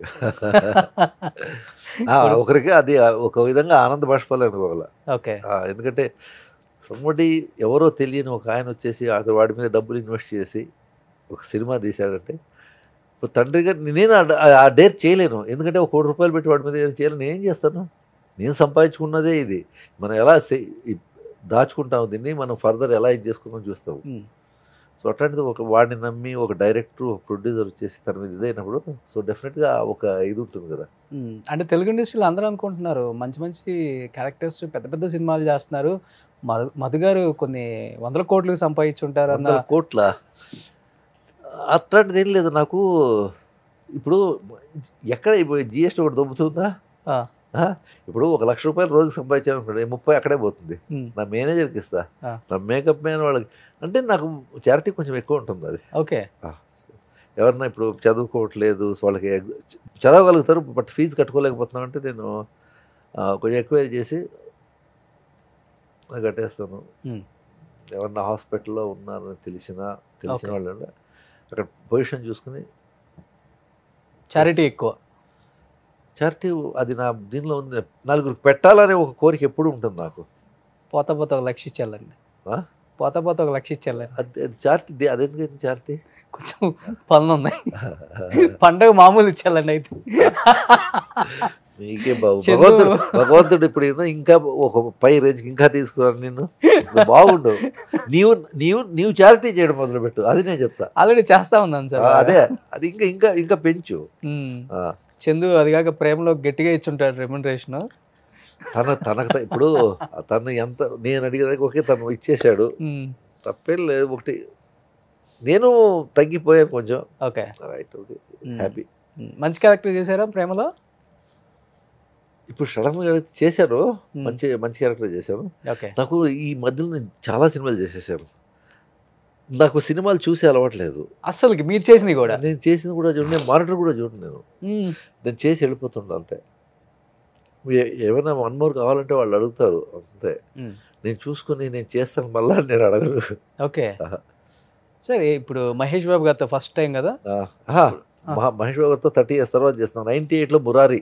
ఆ, ఒకరికి అది ఒక విధంగా ఆనంద బాష్పాలు అనుకోవాలి ఓకే ఆ, ఎందుకంటే సమ్మటి ఎవరో తెలియని ఒక ఆయన వచ్చేసి అతను వాడి మీద డబ్బులు ఇన్వెస్ట్ చేసి ఒక సినిమా తీశాడంటే ఇప్పుడు తండ్రిగా నేను ఆ- ఆ డేర్ చేయలేను ఎందుకంటే ఒక కోటి రూపాయలు పెట్టి వాడి మీద ఏం చేయలేను నేను ఏం చేస్తాను నేను సంపాదించుకున్నదే ఇది మనం ఎలా సే- ఈ- దాచుకుంటాం దీన్ని మనం ఫర్దర్ ఎలా ఇది చేసుకుందాం చూస్తాము ఉమ్. సో అట్లాంటిది ఒక వాడిని నమ్మి ఒక డైరెక్టర్ ఒక ప్రొడ్యూసర్ వచ్చేసి తన మీద ఇదైనప్పుడు సో డెఫినెట్గా ఒక ఇది ఉంటుంది కదా ఉమ్, అంటే తెలుగు ఇండస్ట్రీలో అందరూ అనుకుంటున్నారు మంచి మంచి క్యారెక్టర్స్ పెద్ద పెద్ద సినిమాలు చేస్తున్నారు మధు మధు గారు కొన్ని వందల కోట్లు సంపాదించుంటారు అన్న వందల కోట్ల అట్లాంటిది ఏం లేదు నాకు ఇప్పుడు ఎక్కడ ఇప్పుడు జిఎస్టీ ఒకటి దొబ్బుతుందా ఆ. ఆ? ఇప్పుడు ఒక లక్ష రూపాయలు రోజుకి సంపాదించాను అనుకోండి ముప్పై అక్కడే పోతుంది ఉమ్, నా మేనేజర్కి ఇస్తా ఆ. నా మేకప్ మ్యాన్ వాళ్ళకి అంటే నాకు చారిటీ కొంచెం ఎక్కువ ఉంటుంది అది ఓకే ఆ. ఎవరన్నా ఇప్పుడు చదువుకోవట్లేదు సో వాళ్ళకి ఎగ్- చదవగలుగుతారు బట్ ఫీజు కట్టుకోలేకపోతున్నాం అంటే నేను ఆ, కొంచెం ఎంక్వైరీ చేసి అది కట్టేస్తాను Hmm. ఎవరన్నా హాస్పిటల్లో ఉన్నారని తెలిసినా తెలిసిన Okay. వాళ్ళు ఉంటే అక్కడ పొజిషన్ చూసుకుని చారిటీ ఎక్కువ చారిటీ అది నా దీనిలో ఉంది నలుగురికి పెట్టాలనే ఒక కోరిక ఎప్పుడు ఉంటుంది నాకు పోత పోత ఒక లక్ష ఇచ్చేయాలండి ఆ? పోత పోత ఒక లక్ష ఇచ్చేయాలండి అది అది చారిటీ అది ఎందుకైతే చారిటీ కొంచెం పనులు ఉన్నాయి పండగ మామూలు ఇచ్చేయాలండి అయితే మీకే బాబు చందు. భగవంతుడు భగవంతుడు ఇప్పుడు ఏదో ఇంకా ఒక పై రేంజ్కి ఇంకా తీసుకురాను నిన్ను నువ్వు బాగుండు నీవు నీవు నీవు చారిటీ చేయడం మొదలుపెట్టు అది నేను చెప్తా ఆల్రెడీ చేస్తా ఉన్నాను సార్ ఆ, అదే అది ఇంకా ఇంకా ఇంకా పెంచు ఉమ్, ఆ, చందు అది కాక ప్రేమలో గట్టిగా ఇచ్చుంటాడు రెమ్యునరేషన్ తన తనకు త- ఇప్పుడు తను ఎంత నేను అడిగేదాకా ఓకే తను ఇచ్చేశాడు తప్పేం లేదు ఒకటి నేను తగ్గిపోయాను కొంచెం okay right okay um. Happy um, మంచి క్యారెక్టర్ చేశారా ప్రేమలో ఇప్పుడు సడన్గా చేశాను ఉమ్, మంచి మంచి క్యారెక్టర్ చేశాను ఓకే నాకు ఈ మధ్యలో నేను చాలా సినిమాలు చేసేసాను నాకు సినిమాలు చూసే అలవాట్లేదు అస్సలకి మీరు చేసింది కూడా నేను చేసింది కూడా చూడండి నేను మానిటర్ కూడా చూడండి నేను ఉమ్, నేను చేసి వెళ్ళిపోతుండే అంతే ఏ- ఏమైనా వన్ మోర్ కావాలంటే వాళ్ళు అడుగుతారు అంతే ఉమ్, నేను చూసుకుని నేను చేస్తాను మళ్ళా అని నేను అడగదు ఓకే ఆహా. సరే ఇప్పుడు మహేష్ బాబు గారితో ఫస్ట్ టైం కదా ఆ, ఆహా, మహా- మహేష్ బాబు గారితో థర్టీ ఇయర్స్ తర్వాత చేస్తున్నాను నైన్టీ ఎయిట్లో మురారి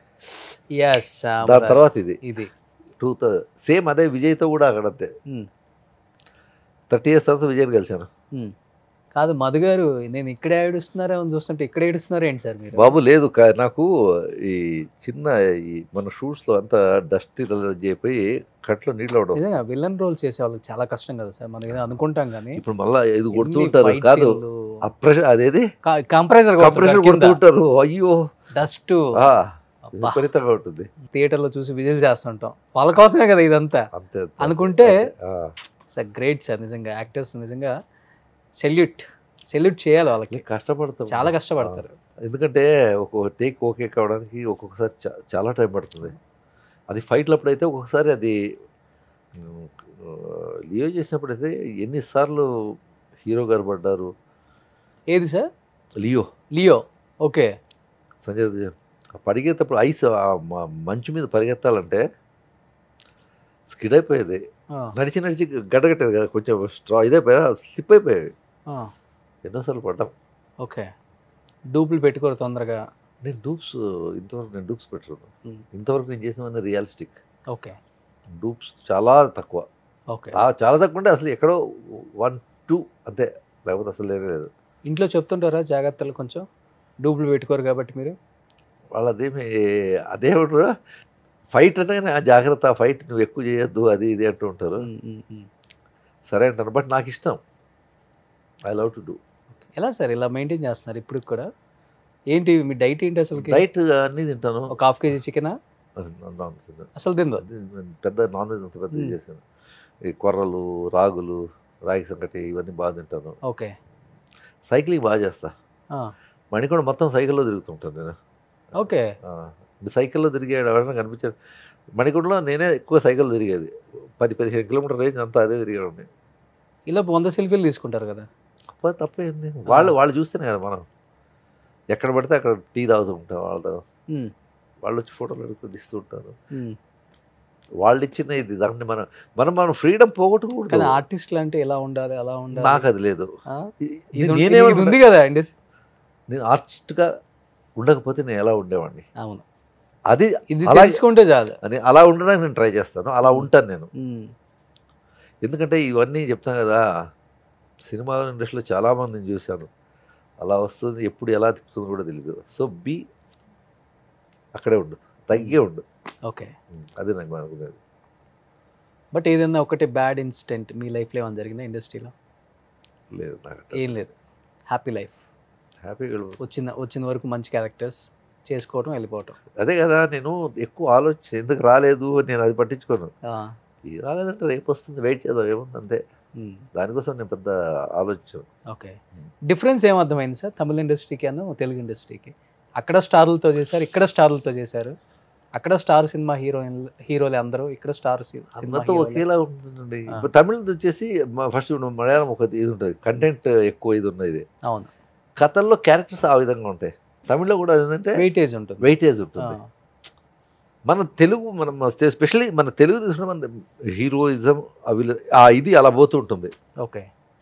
ఎస్ దాని తర్వాత ఇది ఇది టూ సేమ్ అదే విజయ్తో కూడా అక్కడ అంతే ఉమ్, థర్టీ ఇయర్స్ తర్వాత విజయ్ని కలిశాను ఉమ్. కాదు మధు గారు నేను ఇక్కడే ఏడుస్తున్నారా అని చూస్తుంటే ఇక్కడ ఏడుస్తున్నారా ఏంటి సార్ మీరు బాబు లేదు కా- నాకు ఈ చిన్న ఈ మన షూట్స్లో అంతా డస్ట్ అయిపోయి కట్లో నీళ్ళు అవడం నిజంగా విలన్ రోల్ చేసే వాళ్ళకి చాలా కష్టం కదా సార్ మనం ఏదో అనుకుంటాం కానీ ఇప్పుడు మళ్ళా ఇది కొడుతూ ఉంటారు కాదు ఆ ప్రెషర్ అదేది కంప్రెసర్ కంప్రెషర్ కొడుతూ ఉంటారు అయ్యో డస్ట్ ఆ, విపరీతంగా ఉంటుంది థియేటర్ లో చూసి విజిల్ చేస్తుంటాం వాళ్ళ కోసమే కదా ఇదంతా అంతే అంతే. అనుకుంటే ఆ, సార్ గ్రేట్ సార్ నిజంగా యాక్టర్స్ నిజంగా సెల్యూట్ సెల్యూట్ చేయాలి వాళ్ళకి నేను కష్టపడతాం చాలా కష్టపడతారు ఎందుకంటే ఒక టేక్ ఓకే కావడానికి ఒక్కొక్కసారి చా- చాలా టైం పడుతుంది అది ఫైట్లప్పుడు అయితే ఒక్కొక్కసారి అది ఉమ్, ఆ, లియో చేసినప్పుడు అయితే ఎన్నిసార్లు హీరో గారు పడ్డారు ఏది sir Leo Leo okay Sanjay Dutt ఆ పరిగెత్తప్పుడు ఐస్ ఆ మ- మంచు మీద పరిగెత్తాలంటే స్కిడ్ అయిపోయేది నడిచి నడిచి గడ్డగట్టేది కదా కొంచెం స్ట్రా ఇదైపోయా స్లిప్ అయిపోయాయి ఎన్నోసార్లు పడ్డాం ఓకే డూపులు పెట్టుకోరు తొందరగా నేను డూప్స్ ఇంతవరకు నేను డూప్స్ పెట్టాను Hmm. ఇంతవరకు నేను చేసినవన్నీ రియలిస్టిక్ ఓకే డూప్స్ చాలా తక్కువ ఓకే ఆ- చాలా తక్కువ అంటే అసలు ఎక్కడో వన్ టూ అంతే లేకపోతే అసలు లేనే లేదు ఇంట్లో చెప్తుంటారా జాగ్రత్తలు కొంచెం డూపులు పెట్టుకోరు కాబట్టి మీరు వాళ్ళదేమి అదేమిట్రు ఫైట్ అంటే ఆ జాగ్రత్త ఫైట్ నువ్వు ఎక్కువ చేయొద్దు అది ఇది అంటూ ఉంటారు ఉమ్, ఉమ్, ఉమ్. సరే అంటారు బట్ నాకు ఇష్టం ఐ లవ్ టు డూ ఎలా సార్ ఇలా మెయింటైన్ చేస్తున్నారు ఇప్పుడు కూడా ఏంటి మీ డైట్ ఏంటి అసలు డైట్ అన్నీ తింటాను ఒక half KG chicken non veg. అసలు తిందో అది నేను పెద్ద నాన్ వెజ్ అంత పెద్ద Hmm. చేశాను ఈ కొర్రలు రాగులు రాగి సంగటి ఇవన్నీ బాగా తింటాను ఓకే సైక్లింగ్ బాగా చేస్తా ఆ, మణికొండ మొత్తం సైకిల్లో తిరుగుతుంటాను నేను ఓకే ఆ, సైకిల్లో తిరిగాడు ఎవరైనా కనిపించాడు మణికొండలో నేనే ఎక్కువ సైకిల్ తిరిగేది పది పదిహేను కిలోమీటర్ రేంజ్ అంతా అదే తిరిగాడు ఇలా వంద సెల్ఫీలు తీసుకుంటారు కదా తప్ప తప్పేంది వాళ్ళు వాళ్ళు చూస్తేనే కదా మనం ఎక్కడ పడితే అక్కడ టీ తాగుతూ ఉంటాం వాళ్ళతో ఉమ్, వాళ్ళు వచ్చి ఫోటోలు అడుగుతూ తీస్తూ ఉంటారు ఉమ్. వాళ్ళు ఇచ్చిన ఇది దాన్ని మనం మనం మనం ఫ్రీడమ్ కానీ పోగొట్టుకూడదు ఆర్టిస్టులు అంటే ఎలా ఉండాలి అలా ఉండాలి నాకు అది లేదు ఆ? ఇది- ఇది ఉంది- ఇది నేనేమనుకుంటా ఉంది కదా అండి నేను ఆర్టిస్ట్గా ఉండకపోతే నేను ఎలా ఉండేవాడిని అవును అది ఇది అలాగే- తెలుసుకుంటే చాలు అని అలా ఉండడానికి నేను ట్రై చేస్తాను అలా ఉంటాను నేను ఉమ్, ఎందుకంటే ఇవన్నీ చెప్తాను కదా సినిమా ఇండస్ట్రీలో చాలా మందిని చూశాను అలా వస్తుంది ఎప్పుడు ఎలా తిప్పుతుందో కూడా తెలియదు సో బి అక్కడే ఉండు తగ్గే ఉండు ఓకే ఉమ్, అది నాకు అనుకునేది బట్ ఏదైనా ఒకటి బ్యాడ్ ఇన్సిడెంట్ మీ లైఫ్లో ఏమైనా జరిగిందా ఇండస్ట్రీలో లేదు నాకు ఏం లేదు హ్యాపీ లైఫ్ హ్యాపీగా వెళ్ళిపో- వచ్చిన వచ్చిన వరకు మంచి క్యారెక్టర్స్ చేసుకోవటం వెళ్ళిపోవటం అదే కదా నేను ఎక్కువ ఆలోచన ఎందుకు రాలేదు అని నేను అది పట్టించుకోను ఆ, ఇది రాలేదంటే రేపు వస్తుంది వెయిట్ చేద్దాం ఏముంది అంతే ఉమ్, దానికోసం నేను పెద్ద ఆలోచించాను ఓకే డిఫరెన్స్ ఏం అర్థమైంది సార్ తమిళ ఇండస్ట్రీకి అను తెలుగు ఇండస్ట్రీకి అక్కడ స్టార్లతో చేశారు ఇక్కడ స్టార్లతో చేశారు అక్కడ స్టార్ సినిమా హీరోయిన్ హీరోలే అందరూ ఇక్కడ స్టార్ సినిమా అందరితో హీరోలే. ఒకేలా ఉంటుందండి ఆ. ఇప్పుడు తమిళ వచ్చేసి ఫస్ట్ మలయాళం ఒక ఇది ఉంటుంది కంటెంట్ ఎక్కువ ఇది ఉన్నది అవును కథల్లో క్యారెక్టర్స్ ఆ విధంగా ఉంటాయి తమిళ్లో కూడా ఏంటంటే వెయిటేజ్ ఉంటుంది వెయిటేజ్ ఆ, ఉంటుంది మన తెలుగు మనం స్పెషల్లీ మన తెలుగు తీసుకున్న మన హీరోయిజం అవి ఆ ఇది అలా పోతూ ఉంటుంది ఓకే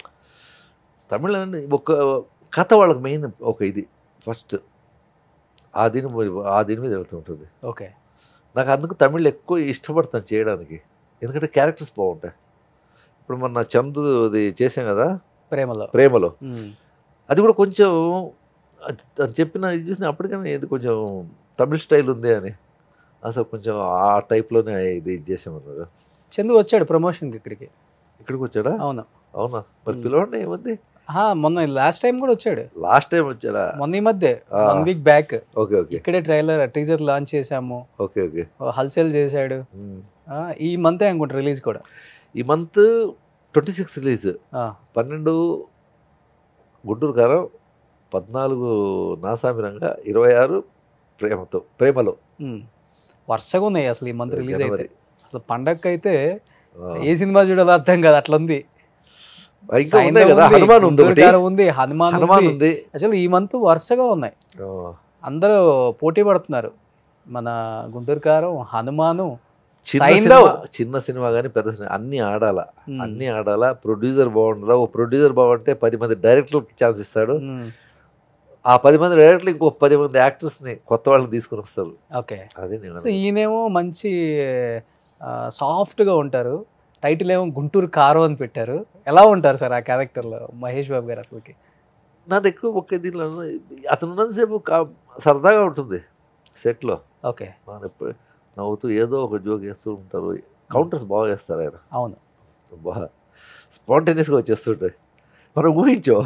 తమిళ ఏంటంటే ఒక కథ వాళ్ళకి మెయిన్ ఒక ఇది ఫస్ట్ ఆ దీని మీద- ఆ దీని మీద వెళ్తూ ఉంటుంది ఓకే నాకు అందుకు తమిళ్ ఎక్కువ ఇష్టపడతాను చేయడానికి ఎందుకంటే క్యారెక్టర్స్ బాగుంటాయి ఇప్పుడు మొన్న చందుది చేసాం కదా ప్రేమలో ప్రేమలో ఉమ్, అది కూడా కొంచెం అది అది చెప్పిన ఇది చూసిన అప్పటికనే ఇది కొంచెం తమిళ్ స్టైల్ ఉంది అని అసలు కొంచెం ఆ టైప్లోనే ఇది ఇది చేసామన్నారు చందు వచ్చాడు ప్రమోషన్కి ఇక్కడికి ఇక్కడికి వచ్చాడా అవును అవునా మరి Hmm. పిలవండి ఏముంది ఆ, మొన్న లాస్ట్ టైం కూడా వచ్చాడు లాస్ట్ టైం వచ్చాడా మొన్న ఈ మధ్య ఆ. One week back okay okay ఇక్కడే ట్రైలర్ టీజర్ లాంచ్ చేసాము ఓకే ఓకే హల్సేల్ చేశాడు Hmm. ఆ, ఈ మంతే అనుకుంటా రిలీజ్ కూడా ఈ మంత్ ట్వంటీ సిక్స్ రిలీజ్ ఆ, పన్నెండు గుంటూరు కారం పద్నాలుగు నాసామిరంగా ఇరవై ఆరు ప్రేమతో ప్రేమలో ఉమ్. వరుసగా ఉన్నాయి అసలు ఈ మంత్ రిలీజ్ అయితే జనవరి. అసలు పండగకి అయితే ఆ. ఏ సినిమా చూడాలో అర్థం కాదు అట్లా ఉంది ఇంకా సైంధవ్ ఉన్నాయి కదా ఉంది, హనుమాన్ ఉంది గుంటూరు ఒకటి కారం ఉంది హనుమాన్ హనుమాన్ ఉంది ఉంది అసలు ఈ మంత్ వరుసగా ఉన్నాయి ఆ, అందరూ పోటీ పడుతున్నారు మన గుంటూరు కారం హనుమాను చిన్న సైంధవ్. సినిమా చిన్న సినిమా కానీ పెద్ద సినిమా అన్ని ఆడాల ఉమ్, అన్ని ఆడాలా ప్రొడ్యూసర్ బాగుండాలా ఓ ప్రొడ్యూసర్ బాగుంటే పది మంది డైరెక్టర్కి ఛాన్స్ ఇస్తాడు ఉమ్, ఆ పది మంది డైరెక్టర్లు ఇంకో పది మంది యాక్టర్స్ని కొత్త వాళ్ళని తీసుకుని వస్తారు ఓకే అదే నేను సో ఈయనేమో మంచి సాఫ్ట్గా ఉంటారు టైటిల్ ఏమో గుంటూరు కారం అని పెట్టారు ఎలా ఉంటారు సార్ ఆ క్యారెక్టర్లో మహేష్ బాబు గారు అసలుకి నాది ఎక్కువ ఒకే దీంట్లో అతను ఉన్నంతసేపు కా- సరదాగా ఉంటుంది సెట్లో ఓకే మనం ఎప్పుడు నవ్వుతూ ఏదో ఒక జోక్ వేస్తూ ఉంటారు కౌంటర్స్ బాగా వేస్తారు ఆయన అవును బాగా స్పాంటేనియస్గా వచ్చేస్తుంటాయి మనం ఊహించో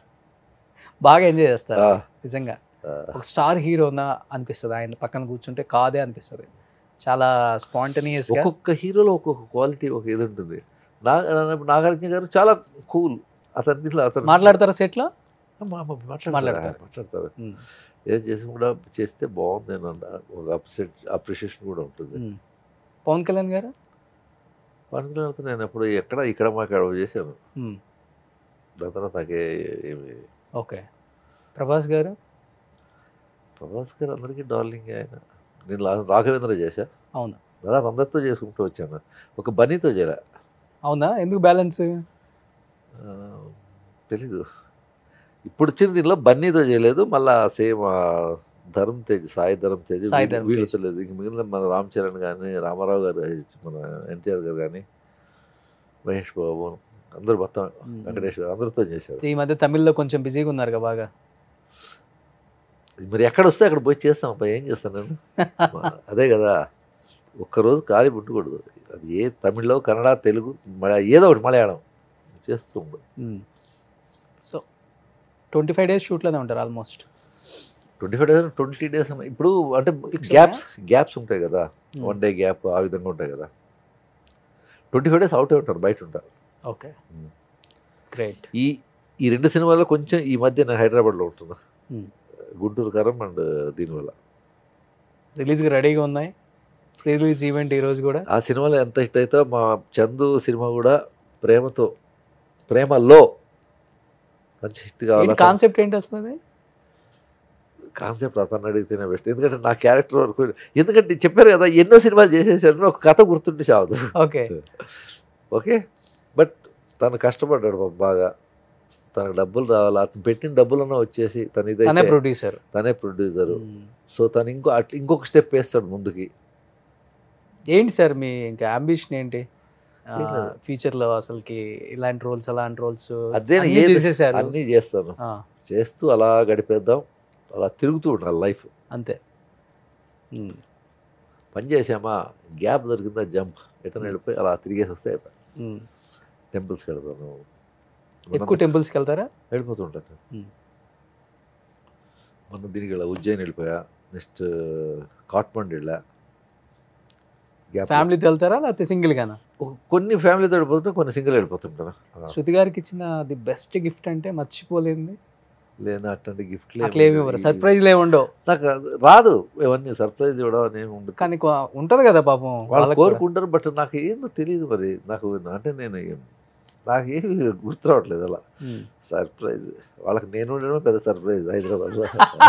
బాగా ఎంజాయ్ చేస్తారు ఆ, నిజంగా ఆ, ఒక స్టార్ హీరోనా అనిపిస్తుంది ఆయన పక్కన కూర్చుంటే కాదే అనిపిస్తుంది చాలా స్పాంటనియస్ గా ఒక్కొక్క హీరోలో ఒక్కొక్క క్వాలిటీ ఒక ఇది ఉంటుంది నా నా- నాగార్జున గారు చాలా కూల్ అతని దీంట్లో అతను మాట్లాడతారా సెట్ లో మా- మా- మాట్లాడతారు మాట్లాడతారు. మాట్లాడతారు ఉమ్, ఏం చేసి కూడా చేస్తే బాగుంది అని అన్న ఒక అప్రిషియేట్ అప్రిషియేషన్ కూడా ఉంటుంది ఉమ్. పవన్ కళ్యాణ్ గారు పనుకున్న నేను ఎప్పుడు ఎక్కడ ఇక్కడ మాకు చేశాను ఉమ్, దాని తర్వాత నాకే ఏమి ఓకే ప్రభాస్ గారు ప్రభాస్ గారు అందరికీ డార్లింగ్ ఆయన నేను లా- రాఘవేంద్ర చేశా అవును దాదాపు అందరితో చేసుకుంటూ వచ్చాను ఒక బనీతో చేయలే అవునా ఎందుకు బ్యాలెన్స్ ఆ, తెలీదు ఇప్పుడు వచ్చిన దీనిలో బన్నీతో చేయలేదు మళ్ళా సేమ్ ధర్మ్ తేజ్ సాయి ధర్మ్ తేజ్ సాయి వీళ్ళు- ధరమ్ వీళ్ళతో తేజ్. లేదు ఇంక మిగిలిన మన రామ్ చరణ్ కానీ రామారావు గారు మన ఎన్టీఆర్ గారు కానీ మహేష్ బాబు అందరూ మొత్తం వెంకటేష్ గారు అందరితో చేశారు ఈ మధ్య తమిళ్లో కొంచెం బిజీగా ఉన్నారు కదా బాగా మరి ఎక్కడ వస్తే అక్కడ పోయి చేస్తాం అబ్బా ఏం చేస్తాను నేను మా- అదే కదా ఒక్కరోజు ఖాళీ పుట్టకూడదు అది ఏ తమిళ్లో కన్నడ తెలుగు మలయా ఏదో ఒకటి మలయాళం చేస్తూ ఉండు సో ట్వంటీ ఫైవ్ డేస్ షూట్లోనే ఉంటారు almost twenty five days twenty days ఇప్పుడు అంటే Fix గ్యాప్స్ గ్యాప్స్ ఉంటాయి కదా వన్ డే గ్యాప్ ఆ విధంగా ఉంటాయి కదా ట్వంటీ ఫైవ్ డేస్ అవుటే ఉంటారు బయట ఉంటారు ఓకే Hmm. గ్రేట్ ఈ ఈ రెండు సినిమాల్లో కొంచెం ఈ మధ్య నేను హైదరాబాద్లో ఉంటున్నా Hmm. గుంటూరు కరం అండ్ దీనివల్ల రిలీజ్కి రెడీగా ఉన్నాయి ప్రీ రిలీజ్ ఈవెంట్ ఈ రోజు కూడా ఆ సినిమాలో ఎంత హిట్ అయితే మా చందు సినిమా కూడా ప్రేమతో ప్రేమలో మంచి హిట్ కావాలి కాన్సెప్ట్ ఏంటి అసలు అది కాన్సెప్ట్ అతను అడిగితేనే బెస్ట్ ఎందుకంటే నా క్యారెక్టర్ వరకు ఎందుకంటే చెప్పారు కదా ఎన్నో సినిమాలు చేసేసారు ఒక కథ గుర్తుండి చావదు ఓకే ఓకే బట్ తను కష్టపడ్డాడు పాపం బాగా తనకు డబ్బులు రావాలి అతను పెట్టిన డబ్బులన్నా వచ్చేసి తన తనే ఇదైతే ప్రొడ్యూసర్ తనే ప్రొడ్యూసరు సో తను ఇంకో అట్లా ఇంకొక స్టెప్ వేస్తాడు ముందుకి ఏంటి సార్ మీ ఇంకా అంబిషన్ ఏంటి ఏం లేదు. ఫ్యూచర్ లో అసలుకి ఇలాంటి రోల్స్ అలాంటి రోల్స్ అదే అన్నీ ఏది- చేసేసారు అన్నీ చేస్తాను ఆ, చేస్తూ అలా గడిపేద్దాం అలా తిరుగుతూ ఉండాలి లైఫ్ అంతే ఉమ్, పని చేసామా గ్యాప్ దొరికిందా జంప్ ఎటన వెళ్ళిపోయి అలా తిరిగేసి వస్తే ఉమ్. టెంపుల్స్కి వెళ్తాను ఎక్కువ టెంపుల్స్కి వెళ్తారా వెళ్ళిపోతుంటాను Hmm. మొన్న దీనికి వెళ్ళా ఉజ్జయిన్ వెళ్ళిపోయా నెక్స్ట్ కాట్మండ్ వెళ్ళా గ్యాప్ ఫ్యామిలీతో వెళ్తారా లేకపోతే సింగిల్ గానా కొన్ని ఫ్యామిలీతో వెళ్ళిపోతుంటే కొన్ని సింగిల్ వెళ్ళిపోతుంటాను అలా. శృతి గారికి ఇచ్చిన ది బెస్ట్ గిఫ్ట్ అంటే మర్చిపోలేంది లేదా అట్లాంటి గిఫ్ట్ అట్లా ఏమి ఇవ్వరు సర్ప్రైజ్లు ఏమి ఉండవు నాకు అది రాదు ఇవన్నీ సర్ప్రైజ్ ఇవ్వడం అనేమి ఉండదు కానీ కొ- ఉంటది కదా పాపం వాళ్ళు వాళ్ళకి కూడా. కోరుకుంటారు బట్ నాకు ఏందో తెలియదు మరి నాకు అంటే నేను ఏం- నాకు ఏమి గుర్తు రావట్లేదు అలా ఉమ్. సర్ప్రైజ్ వాళ్ళకి నేను ఉండడమే పెద్ద సర్ప్రైజ్ హైదరాబాద్లో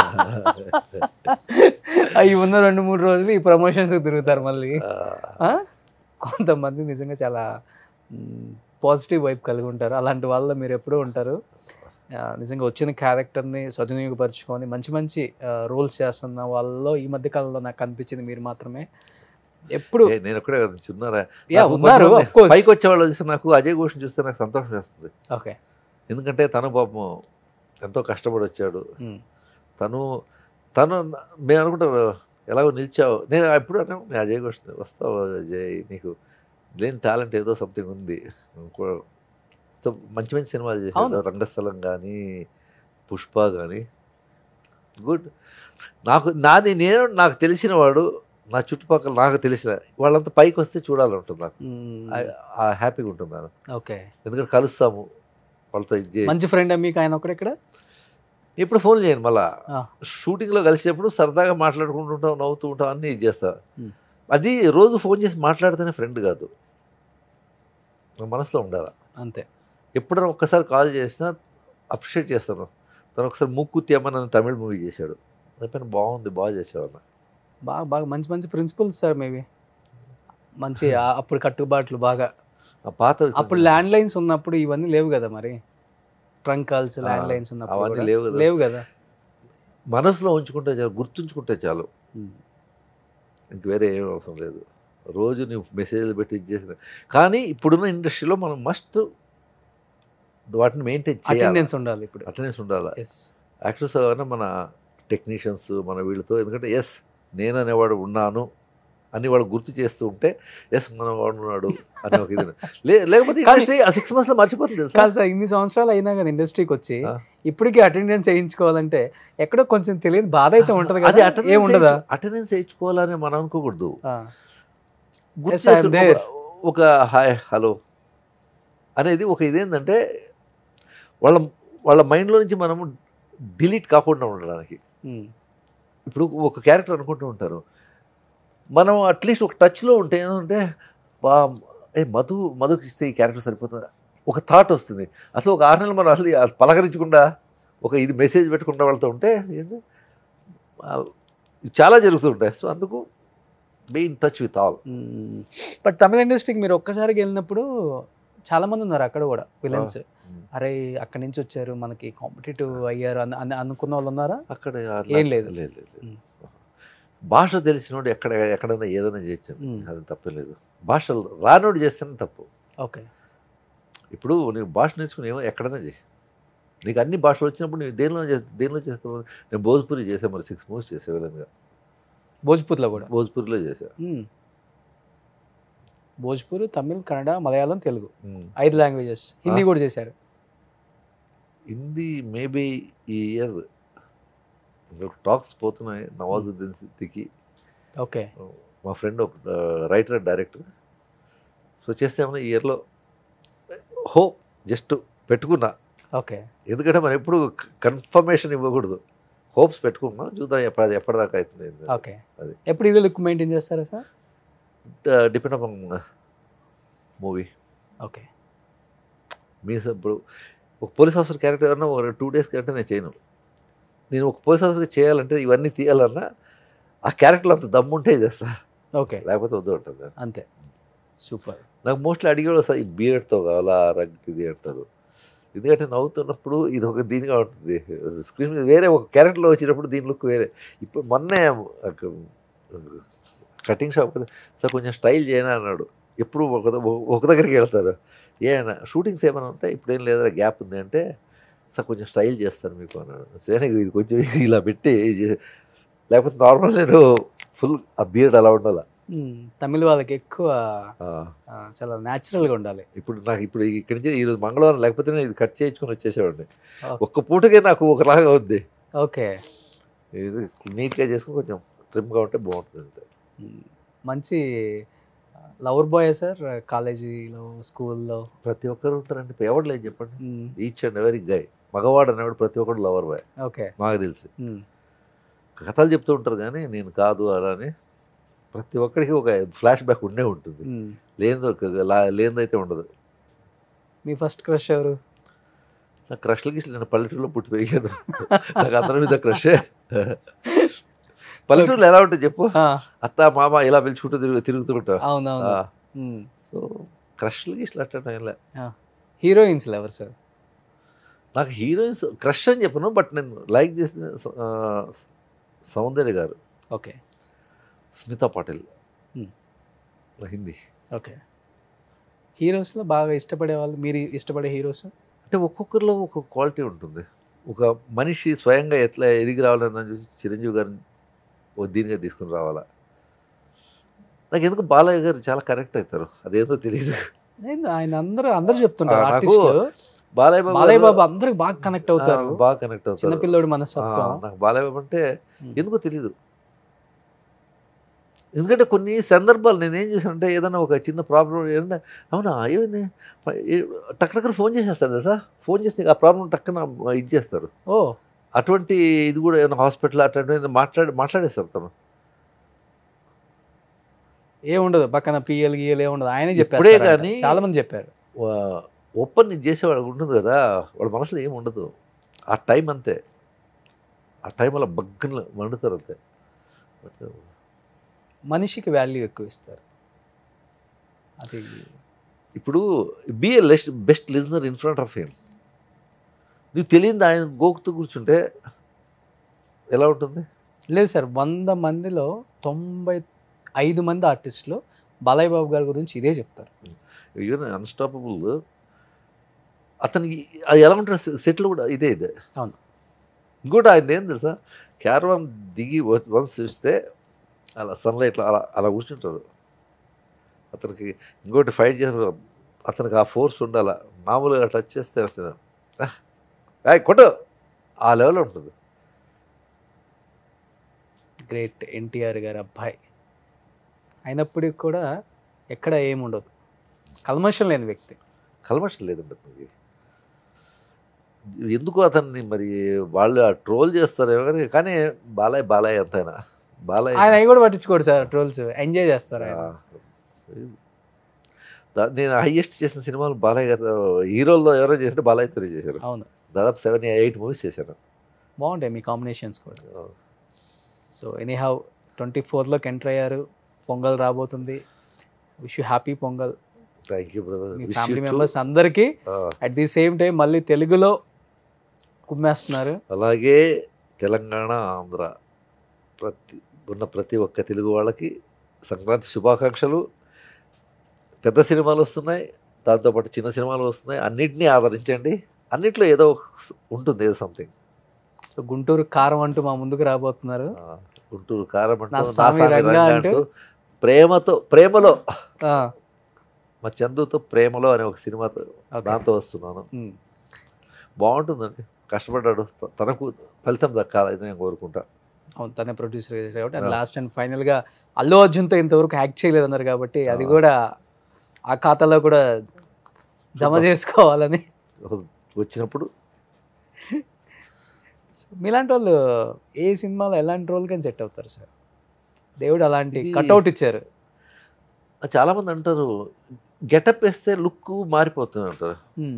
అవి ఉన్న రెండు మూడు రోజులు ఈ ప్రమోషన్స్ తిరుగుతారు మళ్ళీ ఆ, ఆ? కొంతమంది నిజంగా చాలా పాజిటివ్ వైపు కలిగి ఉంటారు అలాంటి వాళ్ళు మీరు ఎప్పుడూ ఉంటారు ఆ, నిజంగా వచ్చిన క్యారెక్టర్ని సద్వినియోగపరచుకొని మంచి మంచి రోల్స్ చేస్తున్న వాళ్ళలో ఈ మధ్య కాలంలో నాకు కనిపించింది మీరు మాత్రమే ఎప్పుడు ఏ, నేను ఒక్కడే కదా చిన్నారా యా నాకు ఉన్నారు కొంతమంది of course. పైకి వచ్చే వాళ్ళు చూస్తే నాకు అజయ్ ఘోష్ చూస్తే నాకు సంతోషం వేస్తుంది ఓకే ఎందుకంటే తను పాపం ఎంతో కష్టపడి వచ్చాడు ఉమ్, తను తను మేము అనుకుంటాం ఎలాగో నిలిచావు నేను ఎప్పుడు అన్నా నేను అజయ్ ఘోష్ వస్తావు అజయ్ నీకు లేని టాలెంట్ ఏదో సంథింగ్ ఉంది ఇంకో- సో మంచి మంచి సినిమాలు చేశాడు అవును. రంగస్థలం కానీ పుష్ప కానీ గుడ్ నాకు నాది నేను నాకు తెలిసిన వాడు నా చుట్టుపక్కల నాకు తెలిసిన వాళ్ళంతా పైకి వస్తే చూడాలంటుంది నాకు ఉమ్, ఆ- ఆ హ్యాపీగా ఉంటుంది నాకు ఓకే ఎందుకంటే కలుస్తాము వాళ్ళతో ఇది చేయి మంచి ఫ్రెండ్ మీకు ఆయన ఒకడు ఇక్కడ ఇప్పుడు ఫోన్ చేయను మళ్ళా ఆ. షూటింగ్లో కలిసేప్పుడు సరదాగా మాట్లాడుకుంటుంటాం నవ్వుతూ ఉంటాం అన్నీ ఇది చేస్తా Hmm. అది రోజు ఫోన్ చేసి మాట్లాడితేనే ఫ్రెండ్ కాదు నా మనసులో ఉండాలి అంతే ఎప్పుడైనా ఒక్కసారి కాల్ చేసినా అప్రిషియేట్ చేస్తాను తను ఒకసారి ముక్కు అని నన్ను తమిళ మూవీ చేశాడు దానిపైన బాగుంది బాగా చేసావు అన్న బాగా బాగా మంచి మంచి ప్రిన్సిపల్స్ సార్ మేబీ మంచి ఆ- అప్పుడు కట్టుబాట్లు బాగా ఆ పాత అప్పుడు ల్యాండ్ లైన్స్ ఉన్నప్పుడు ఇవన్నీ లేవు కదా మరి ట్రంక్ కాల్స్ ఆ, ల్యాండ్ లైన్స్ ఉన్నప్పుడు అవన్నీ కూడా. లేవు కదా. లేవు కదా మనసులో ఉంచుకుంటే చాలు గుర్తుంచుకుంటే చాలు ఇంక వేరే ఏం అవసరం లేదు రోజు నువ్వు మెసేజ్లు పెట్టి ఇచ్చేసిన కానీ ఇప్పుడున్న ఇండస్ట్రీలో మనం మస్ట్ వాటిని మెయింటైన్ చేయాలి అటెండెన్స్ ఉండాలి ఇప్పుడు అటెండెన్స్ ఉండాలి ఎస్ యాక్టర్స్ అయినా మన టెక్నీషియన్స్ మన వీళ్ళతో ఎందుకంటే ఎస్ నేను అనేవాడు ఉన్నాను అని వాళ్ళు గుర్తు చేస్తూ ఉంటే ఎస్ మన వాడు ఉన్నాడు అని ఒక ఇది లే లేకపోతే కానీ- ఇండస్ట్రీ ఆ సిక్స్ మంత్స్లో మర్చిపోతుంది తెలుసా కాదు సార్ ఇన్ని సంవత్సరాలు అయినా కదా ఇండస్ట్రీకి వచ్చి ఆ. ఇప్పటికీ అటెండెన్స్ వేయించుకోవాలంటే ఎక్కడో కొంచెం తెలియని బాధ అయితే ఉంటది అది కదా అటెండెన్స్ ఏం ఉండదా అటెండెన్స్ వేయించుకోవాలని మనం అనుకోకూడదు ఆ, గుర్తు Yes, I am చేసుకుని there. ఒక- ఒక హాయ్ హలో అనేది ఒక ఇదేంటంటే వాళ్ళ వాళ్ళ మైండ్లో నుంచి మనము డిలీట్ కాకుండా ఉండడానికి ఉమ్, ఇప్పుడు ఒక క్యారెక్టర్ అనుకుంటూ ఉంటారు మనం అట్లీస్ట్ ఒక టచ్లో ఉంటే ఏంటంటే బా ఏ మధు మధుకి ఇస్తే ఈ క్యారెక్టర్ సరిపోతుంది ఒక థాట్ వస్తుంది అసలు ఒక ఆరు నెలలు మనం అసలు అది పలకరించకుండా ఒక ఇది మెసేజ్ పెట్టకుండా వాళ్ళతో ఉంటే ఏంది ఆ, చాలా జరుగుతుంటాయి సో అందుకు be in touch with all um. But Tamil ఇండస్ట్రీకి మీరు ఒక్కసారికి వెళ్ళినప్పుడు చాలా మంది ఉన్నారు అక్కడ కూడా విలన్స్ అరే అక్కడి నుంచి వచ్చారు మనకి కాంపిటేటివ్ అయ్యారు అని అని అనుకున్న వాళ్ళు ఉన్నారా అక్కడ ఏం లేదు. లేదు లేదు ఉమ్. భాష తెలిసినోడు ఎక్కడ ఎక్కడైనా ఏదైనా చేయొచ్చు ఉమ్. అది తప్పేం లేదు భాషలు రానోడు చేస్తేనే తప్పు ఓకే ఇప్పుడు నీకు భాష నేర్చుకుని ఏమో ఎక్కడైనా చేయి నీకు అన్ని భాషలు వచ్చినప్పుడు నువ్వు దేనిలో చేస్తా దేనిలో చేస్తావు నేను భోజ్పురి చేశాను మరి సిక్స్ మూవీస్ చేసే విధంగా భోజ్పూర్లో కూడా భోజ్పురిలో చేశా ఉమ్. భోజ్పూర్ తమిళ్ కన్నడ మలయాళం తెలుగు ఉమ్. ఐదు లాంగ్వేజెస్ హిందీ కూడా చేశారు హిందీ మేబీ ఈ ఇయర్ టాక్స్ పోతున్నాయి నవాజుద్దీన్ సిద్దికి ఓకే మా ఫ్రెండ్ ఒక రైటర్ అండ్ డైరెక్టర్ సో చేస్తామని ఈ ఇయర్లో హోప్ జస్ట్ పెట్టుకున్నా ఓకే ఎందుకంటే మనం ఎప్పుడు కన్ఫర్మేషన్ ఇవ్వకూడదు హోప్స్ పెట్టుకున్నాం చూద్దాం ఎప్పుడు అది ఎప్పటిదాకా అవుతుంది ఓకే అది. ఎప్పుడు ఇదే లుక్ మెయింటైన్ చేస్తారా sir depend upon movie okay means ఇప్పుడు ఒక పోలీస్ ఆఫీసర్ క్యారెక్టర్ ఏదన్నా ఒక టూ డేస్ క్యారెక్టర్ నేను చేయను నేను ఒక పోలీస్ ఆఫీసర్ చేయాలంటే ఇవన్నీ తీయాలన్నా ఆ క్యారెక్టర్లో అంత దమ్ముంటే చేస్తా ఓకే లేకపోతే వద్దు ఉంటుంది అంతే సూపర్ నాకు మోస్ట్లీ అడిగేవాడు సార్ ఈ బియర్డ్తో కావాలా రగ్ ఇది అంటారు ఎందుకంటే నవ్వుతున్నప్పుడు ఇది ఒక దీనిగా ఉంటుంది స్క్రీన్ మీద వేరే ఒక క్యారెక్టర్లో వచ్చినప్పుడు దీని లుక్ వేరే ఇప్పుడు మొన్నే కటింగ్ షాప్ సార్ కొంచెం స్టైల్ చేయనా అన్నాడు ఎప్పుడు ఒక ద- ఒక దగ్గరికి వెళ్తారు ఏ అన్న షూటింగ్స్ ఏమైనా ఉంటే ఇప్పుడు ఏం లేదా గ్యాప్ ఉంది అంటే సార్ కొంచెం స్టైల్ చేస్తాను మీకు అన్నాడు సరే ఇది కొంచెం ఇలా పెట్టి ఇది చే- లేకపోతే నార్మల్ నేను ఫుల్ ఆ బియర్డ్ అలా ఉండాలి ఉమ్, తమిళ వాళ్ళకి ఎక్కువ ఆ, ఆ, చాలా న్యాచురల్గా ఉండాలి ఇప్పుడు నాకు ఇప్పుడు ఇక్కడి నుంచి ఈరోజు మంగళవారం లేకపోతే నేను ఇది కట్ చేయించుకొని వచ్చేసేవాడిని ఓకే. ఒక్క పూటకే నాకు ఒకలాగా ఉంది ఓకే ఇది నీట్గా చేసుకుని కొంచెం ట్రిమ్గా ఉంటే బాగుంటుంది అంతే ఉమ్, మంచి లవర్ బాయ్ సార్ కాలేజీలో స్కూల్లో ప్రతి ఒక్కరు ఉంటారండి ఇప్పుడు ఎవరు లేదు చెప్పండి ఈచ్ అండ్ ఎవరీ గై మగవాడు అనేవాడు ప్రతి ఒక్కడు లవర్ బాయ్ ఓకే నాకు తెలిసి ఉమ్, కథలు చెప్తూ ఉంటారు కానీ నేను కాదు అలా అని ప్రతి ఒక్కడికి ఒక ఫ్లాష్ బ్యాక్ ఉండే ఉంటుంది ఉమ్. లేనిది ఒక లా- లేనిదైతే ఉండదు మీ ఫస్ట్ క్రష్ ఎవరు నా క్రష్లకి నేను పల్లెటూరులో పుట్టి పెరిగాను నాకు అందరి మీద క్రషే పల్లెటూరులో ఎలా ఉంటుంది చెప్పు ఆ, అత్త మామ ఇలా పిలుచుకుంటూ తిరుగు తిరుగుతుంటా అవునవును ఉమ్. సో క్రష్లు ఇట్లా అట్లా ఏం హీరోయిన్స్ ఎవరు సార్ నాకు హీరోయిన్స్ క్రష్ అని చెప్పను బట్ నేను లైక్ చేసిన స- ఆ, Soundarya garu okay Smita Patil Hmm. Hindi okay హీరోస్లో బాగా ఇష్టపడే వాళ్ళు మీరు ఇష్టపడే హీరోస్ అంటే ఒక్కొక్కరిలో ఒక్కొక్క క్వాలిటీ ఉంటుంది ఒక మనిషి స్వయంగా ఎట్లా ఎదిగి రావాలని దాన్ని చూసి చిరంజీవి గారిని ఓ దీనిగా తీసుకుని రావాలా నాకు ఎందుకు బాలయ్య గారు చాలా కరెక్ట్ అవుతారు అదేందో తెలియదు ఆయన అందరూ అందరూ చెప్తుంటారు ఆ, నాకు ఆర్టిస్ట్ బాలయ్య బాబు బాలయ్య గారు- బాబు అందరికి బాగా కనెక్ట్ అవుతారు ఆ, బాగా కనెక్ట్ అవుతారు చిన్నపిల్లోడి ఆ, మనస్తత్వం నాకు బాలయ్య బాబు అంటే Hmm. ఎందుకో తెలీదు ఎందుకంటే కొన్ని సందర్భాలు నేను ఏం చేశానంటే ఏదైనా ఒక చిన్న ప్రాబ్లం ఏమన్నా అవునా ఏమైంది టక్ టక్కన ఫోన్ చేసేస్తారు తెలుసా ఫోన్ చేస్తే ఆ ప్రాబ్లం టక్కన ఇది చేస్తారు ఓ అటువంటి ఇది కూడా ఏమైనా హాస్పిటల్ అటువంటి మాట్లాడి మాట్లాడేస్తారు తను ఏముండదు పక్కన పిఎల్ గిఎల్ ఏముండదు ఆయనే ఇప్పుడే చెప్పారు కానీ- చాలా మంది చెప్పారు వా- ఓపెన్ ఇది చేసేవాడు ఉంటుంది కదా వాళ్ళ మనసులో ఏమి ఉండదు ఆ టైం అంతే ఆ టైం అలా బగ్గన మండుతారు అంతే బట్ మనిషికి వాల్యూ ఎక్కువ ఇస్తారు అది ఇప్పుడు be a least best listener in front of him నీకు తెలియదు ఆయన గోకుతూ కూర్చుంటే ఎలా ఉంటుంది లేదు సార్ వంద మందిలో తొంభై ఐదు మంది ఆర్టిస్టులు బాలయ్య బాబు గారి గురించి ఇదే చెప్తారు ఈవెన్ అన్స్టాపబుల్ అతనికి అది ఎలా ఉంటుంది సెటిల్ కూడా ఇదే ఇదే అవును. ఇంకోటి ఆయన ఏం తెలుసా క్యారవాన్ దిగి వన్స్ చూస్తే అలా సన్లైట్లో అలా అలా కూర్చుంటారు అతనికి ఇంకోటి ఫైట్ చేసిన అతనికి ఆ ఫోర్స్ ఉండాలా మామూలుగా టచ్ చేస్తే వస్తుంది "ఏయ్, కొట్టు ఆ లెవెల్ ఉంటుంది గ్రేట్ ఎన్టీఆర్ గారి అబ్బాయి అయినప్పటికీ కూడా ఎక్కడ ఏముండదు కల్మషం లేని వ్యక్తి కల్మషం లేదండి అతనికి ఎందుకు అతన్ని మరి వాళ్ళు ట్రోల్ చేస్తారు కానీ కానీ బాలయ్య బాలయ్య అంతైనా బాలయ్య ఆయన అవి కూడా పట్టించుకోడు సార్ ట్రోల్స్ ఎంజాయ్ చేస్తారు ఆయన ఆ, దా- నేను హైయెస్ట్ చేసిన సినిమాలు బాలయ్య గారు హీరోల్లో ఎవరో చేశారంటే బాలయ్యతో చేశారు అవును దాదాపు సెవెన్ ఎయిట్ మూవీస్ చేశాను బాగుంటాయి మీ కాంబినేషన్స్ కూడా సో ఎనీ హౌ ట్వంటీ ఫోర్లోకి ఎంటర్ అయ్యారు పొంగల్ రాబోతుంది wish you happy Pongal thank you brother మీ ఫ్యామిలీ మెంబర్స్ అందరికీ అట్ ది సేమ్ టైం మళ్ళీ తెలుగులో కుమ్మేస్తున్నారు అలాగే తెలంగాణ ఆంధ్ర ప్రతి ఉన్న ప్రతి ఒక్క తెలుగు వాళ్ళకి సంక్రాంతి శుభాకాంక్షలు పెద్ద సినిమాలు వస్తున్నాయి దాంతోపాటు చిన్న సినిమాలు వస్తున్నాయి అన్నిటినీ ఆదరించండి అన్నిట్లో ఏదో ఒక స- ఉంటుంది ఏదో సంథింగ్ సో గుంటూరు కారం అంటూ మా ముందుకు రాబోతున్నారు గుంటూరు కారం అంటూ, నా నా స్వామి స్వామి రంగా రంగా అంటూ. అంటూ ప్రేమతో ప్రేమలో ఆ, మా చందుతో ప్రేమలో అనే ఒక సినిమాతో ఓకే. దాంతో వస్తున్నాను ఉమ్. బాగుంటుందండి కష్టపడ్డాడు త- తనకు ఫలితం దక్కాలని నేను కోరుకుంటా అవును తనే ప్రొడ్యూసర్ చేశారు కాబట్టి అండ్ ఆ. లాస్ట్ అండ్ ఫైనల్ గా అల్లు అర్జున్తో ఇంతవరకు యాక్ట్ చేయలేదు అన్నారు కాబట్టి అది ఆ. కూడా ఆ ఖాతాలో కూడా జమ చూద్దాం. చేసుకోవాలని వచ్చినప్పుడు So, మీలాంటి వాళ్ళు ఏ సినిమాలో ఎలాంటి రోల్ కానీ సెట్ అవుతారు సార్ దేవుడు అలాంటి ఇది- కట్అవుట్ ఇచ్చారు చాలామంది అంటారు గెటప్ వేస్తే లుక్ మారిపోతుంది అంటారు ఉమ్.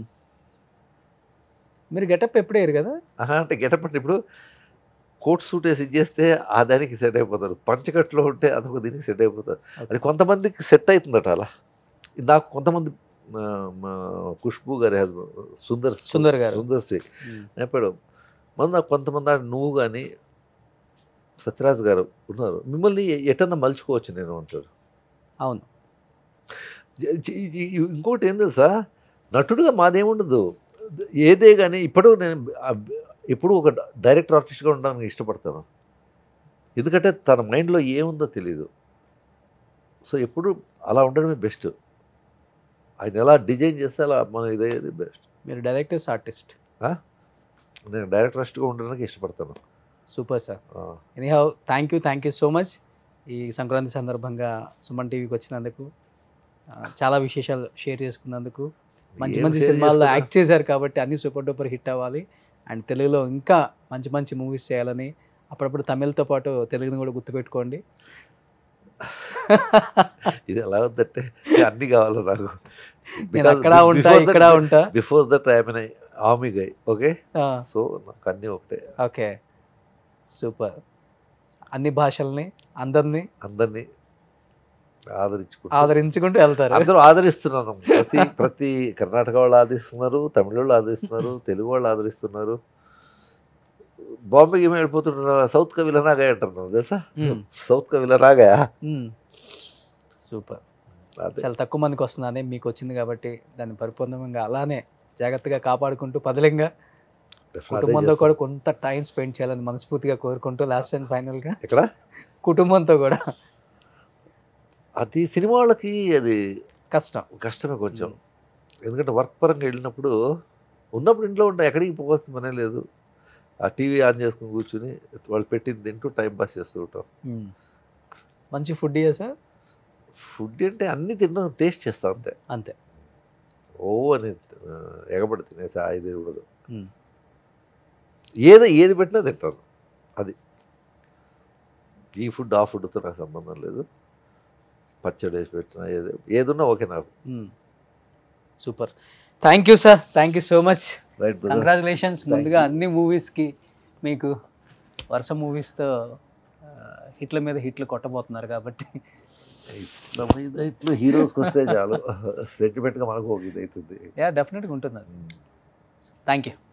మీరు గెటప్ ఎప్పుడే వేయరు కదా ఆహా అంటే గెటప్ అంటే ఇప్పుడు కోట్ సూట్ వేసి ఇచ్చేస్తే ఆ దానికి సెట్ అయిపోతారు పంచకట్లో ఉంటే అదొక దీనికి సెట్ అయిపోతారు అది కొంతమందికి సెట్ అవుతుందట అలా ఇది నాకు కొంతమంది ఆ, మా ఖుష్బు గారి husband Sundar Sundar garu. Sundar C um. చెప్పాడు మన నాకు కొంతమంది ఆ నువ్వు కానీ సత్యరాజ్ గారు ఉన్నారు మిమ్మల్ని ఎటన్నా మలుచుకోవచ్చు నేను అంటారు అవును జ- జ- జ- ఇంకోటి ఏం తెలుసా నటుడుగా మాదేముండదు ఏదే కానీ ఇప్పుడు నేను అబ్- ఎప్పుడు ఒక డైరెక్టర్ ఆర్టిస్ట్గా ఉండడానికి ఇష్టపడతాను ఎందుకంటే తన మైండ్లో ఏముందో తెలియదు సో ఎప్పుడు అలా ఉండడమే బెస్ట్ ఆయన ఎలా డిజైన్ చేస్తే అలా మనం ఇదయ్యేది బెస్ట్ మీరు డైరెక్టర్స్ ఆర్టిస్ట్ నేను డైరెక్టర్ ఆర్టిస్ట్గా ఉండడానికి ఇష్టపడతాను సూపర్ సార్ ఆ, anyhow thank you thank you so much ఈ సంక్రాంతి సందర్భంగా సుమన్ టీవీకి వచ్చినందుకు ఆ, చాలా విశేషాలు షేర్ చేసుకున్నందుకు మంచి ఏం మంచి share సినిమాల్లో చేసుకున్నా? యాక్ట్ చేశారు కాబట్టి అన్ని సూపర్ డూపర్ హిట్ అవ్వాలి అండ్ తెలుగులో ఇంకా మంచి మంచి మూవీస్ చేయాలని అప్పుడప్పుడు తమిళ్తో పాటు తెలుగుని కూడా గుర్తుపెట్టుకోండి ఇది ఎలా ఉందంటే అన్ని కావాలి నాకు నేను అక్కడ ఉంటా ఇక్కడ ఉంటా before that I mean army guy okay ah, so నాకు అన్నీ ఒకటే ఓకే సూపర్ అన్ని భాషల్ని అందరినీ అందరినీ ఆదరించుకుంటూ ఆదరించుకుంటూ వెళ్తారు అందరూ ఆదరిస్తున్నాను ప్రతి ప్రతి కర్ణాటక వాళ్ళు ఆదరిస్తున్నారు తమిళ వాళ్ళు ఆదరిస్తున్నారు తెలుగు వాళ్ళు ఆదరిస్తున్నారు బాంబేకి ఏమి వెళ్ళిపోతున్నారు సౌత్ కా విలనాగా అంటున్నారు తెలుసా మ్మ్. సౌత్ కా విలనాగా మ్మ్. సూపర్ అదే చాలా తక్కువ మందికి వస్తుందని మీకు వచ్చింది కాబట్టి దాన్ని పరిపూర్ణంగా అలానే జాగ్రత్తగా కాపాడుకుంటూ పదిలంగా అదే కుటుంబంతో చేస్తాను. కూడా కొంత టైం స్పెండ్ చేయాలని మనస్ఫూర్తిగా కోరుకుంటూ లాస్ట్ అండ్ ఫైనల్గా ఎక్కడ కుటుంబంతో కూడా అది సినిమా వాళ్ళకి అది కష్టం కష్టమే కొంచెం ఎందుకంటే వర్క్ పరంగా వెళ్ళినప్పుడు ఉన్నప్పుడు ఇంట్లో ఉంటా ఎక్కడికి పోవాల్సిన పనే లేదు ఆ టీవీ ఆన్ చేసుకుని కూర్చుని వాళ్ళు పెట్టింది తింటూ టైం పాస్ చేస్తూ ఉంటాం మ్మ్. మంచి ఫుడ్ ఇయ్యా సార్ ఫుడ్ అంటే అన్నీ తిన్నాం టేస్ట్ చేస్తాం అంతే అంతే ఓ అని ఆ, ఎగబడి తినేసి ఆ ఇది ఉండదు మ్మ్. ఏది ఏది పెట్టినా తింటాను అది ఈ ఫుడ్ ఆ ఫుడ్తో నాకు సంబంధం లేదు పచ్చడి వేసి పెట్టినా ఏది ఏదున్నా ఓకే నాకు hmm. Super thank you sir thank you so much right brother congratulations Thank ముందుగా you. అన్ని మూవీస్కి మీకు వరుస మూవీస్తో హిట్ల మీద హిట్లు కొట్టబోతున్నారు కాబట్టి ఇట్లా మీద ఇట్లు హీరోస్కి వస్తే చాలు సెంటిమెంట్గా మనకు ఒక ఇది అవుతుంది యా డెఫినెట్గా ఉంటుంది థ్యాంక్ యూ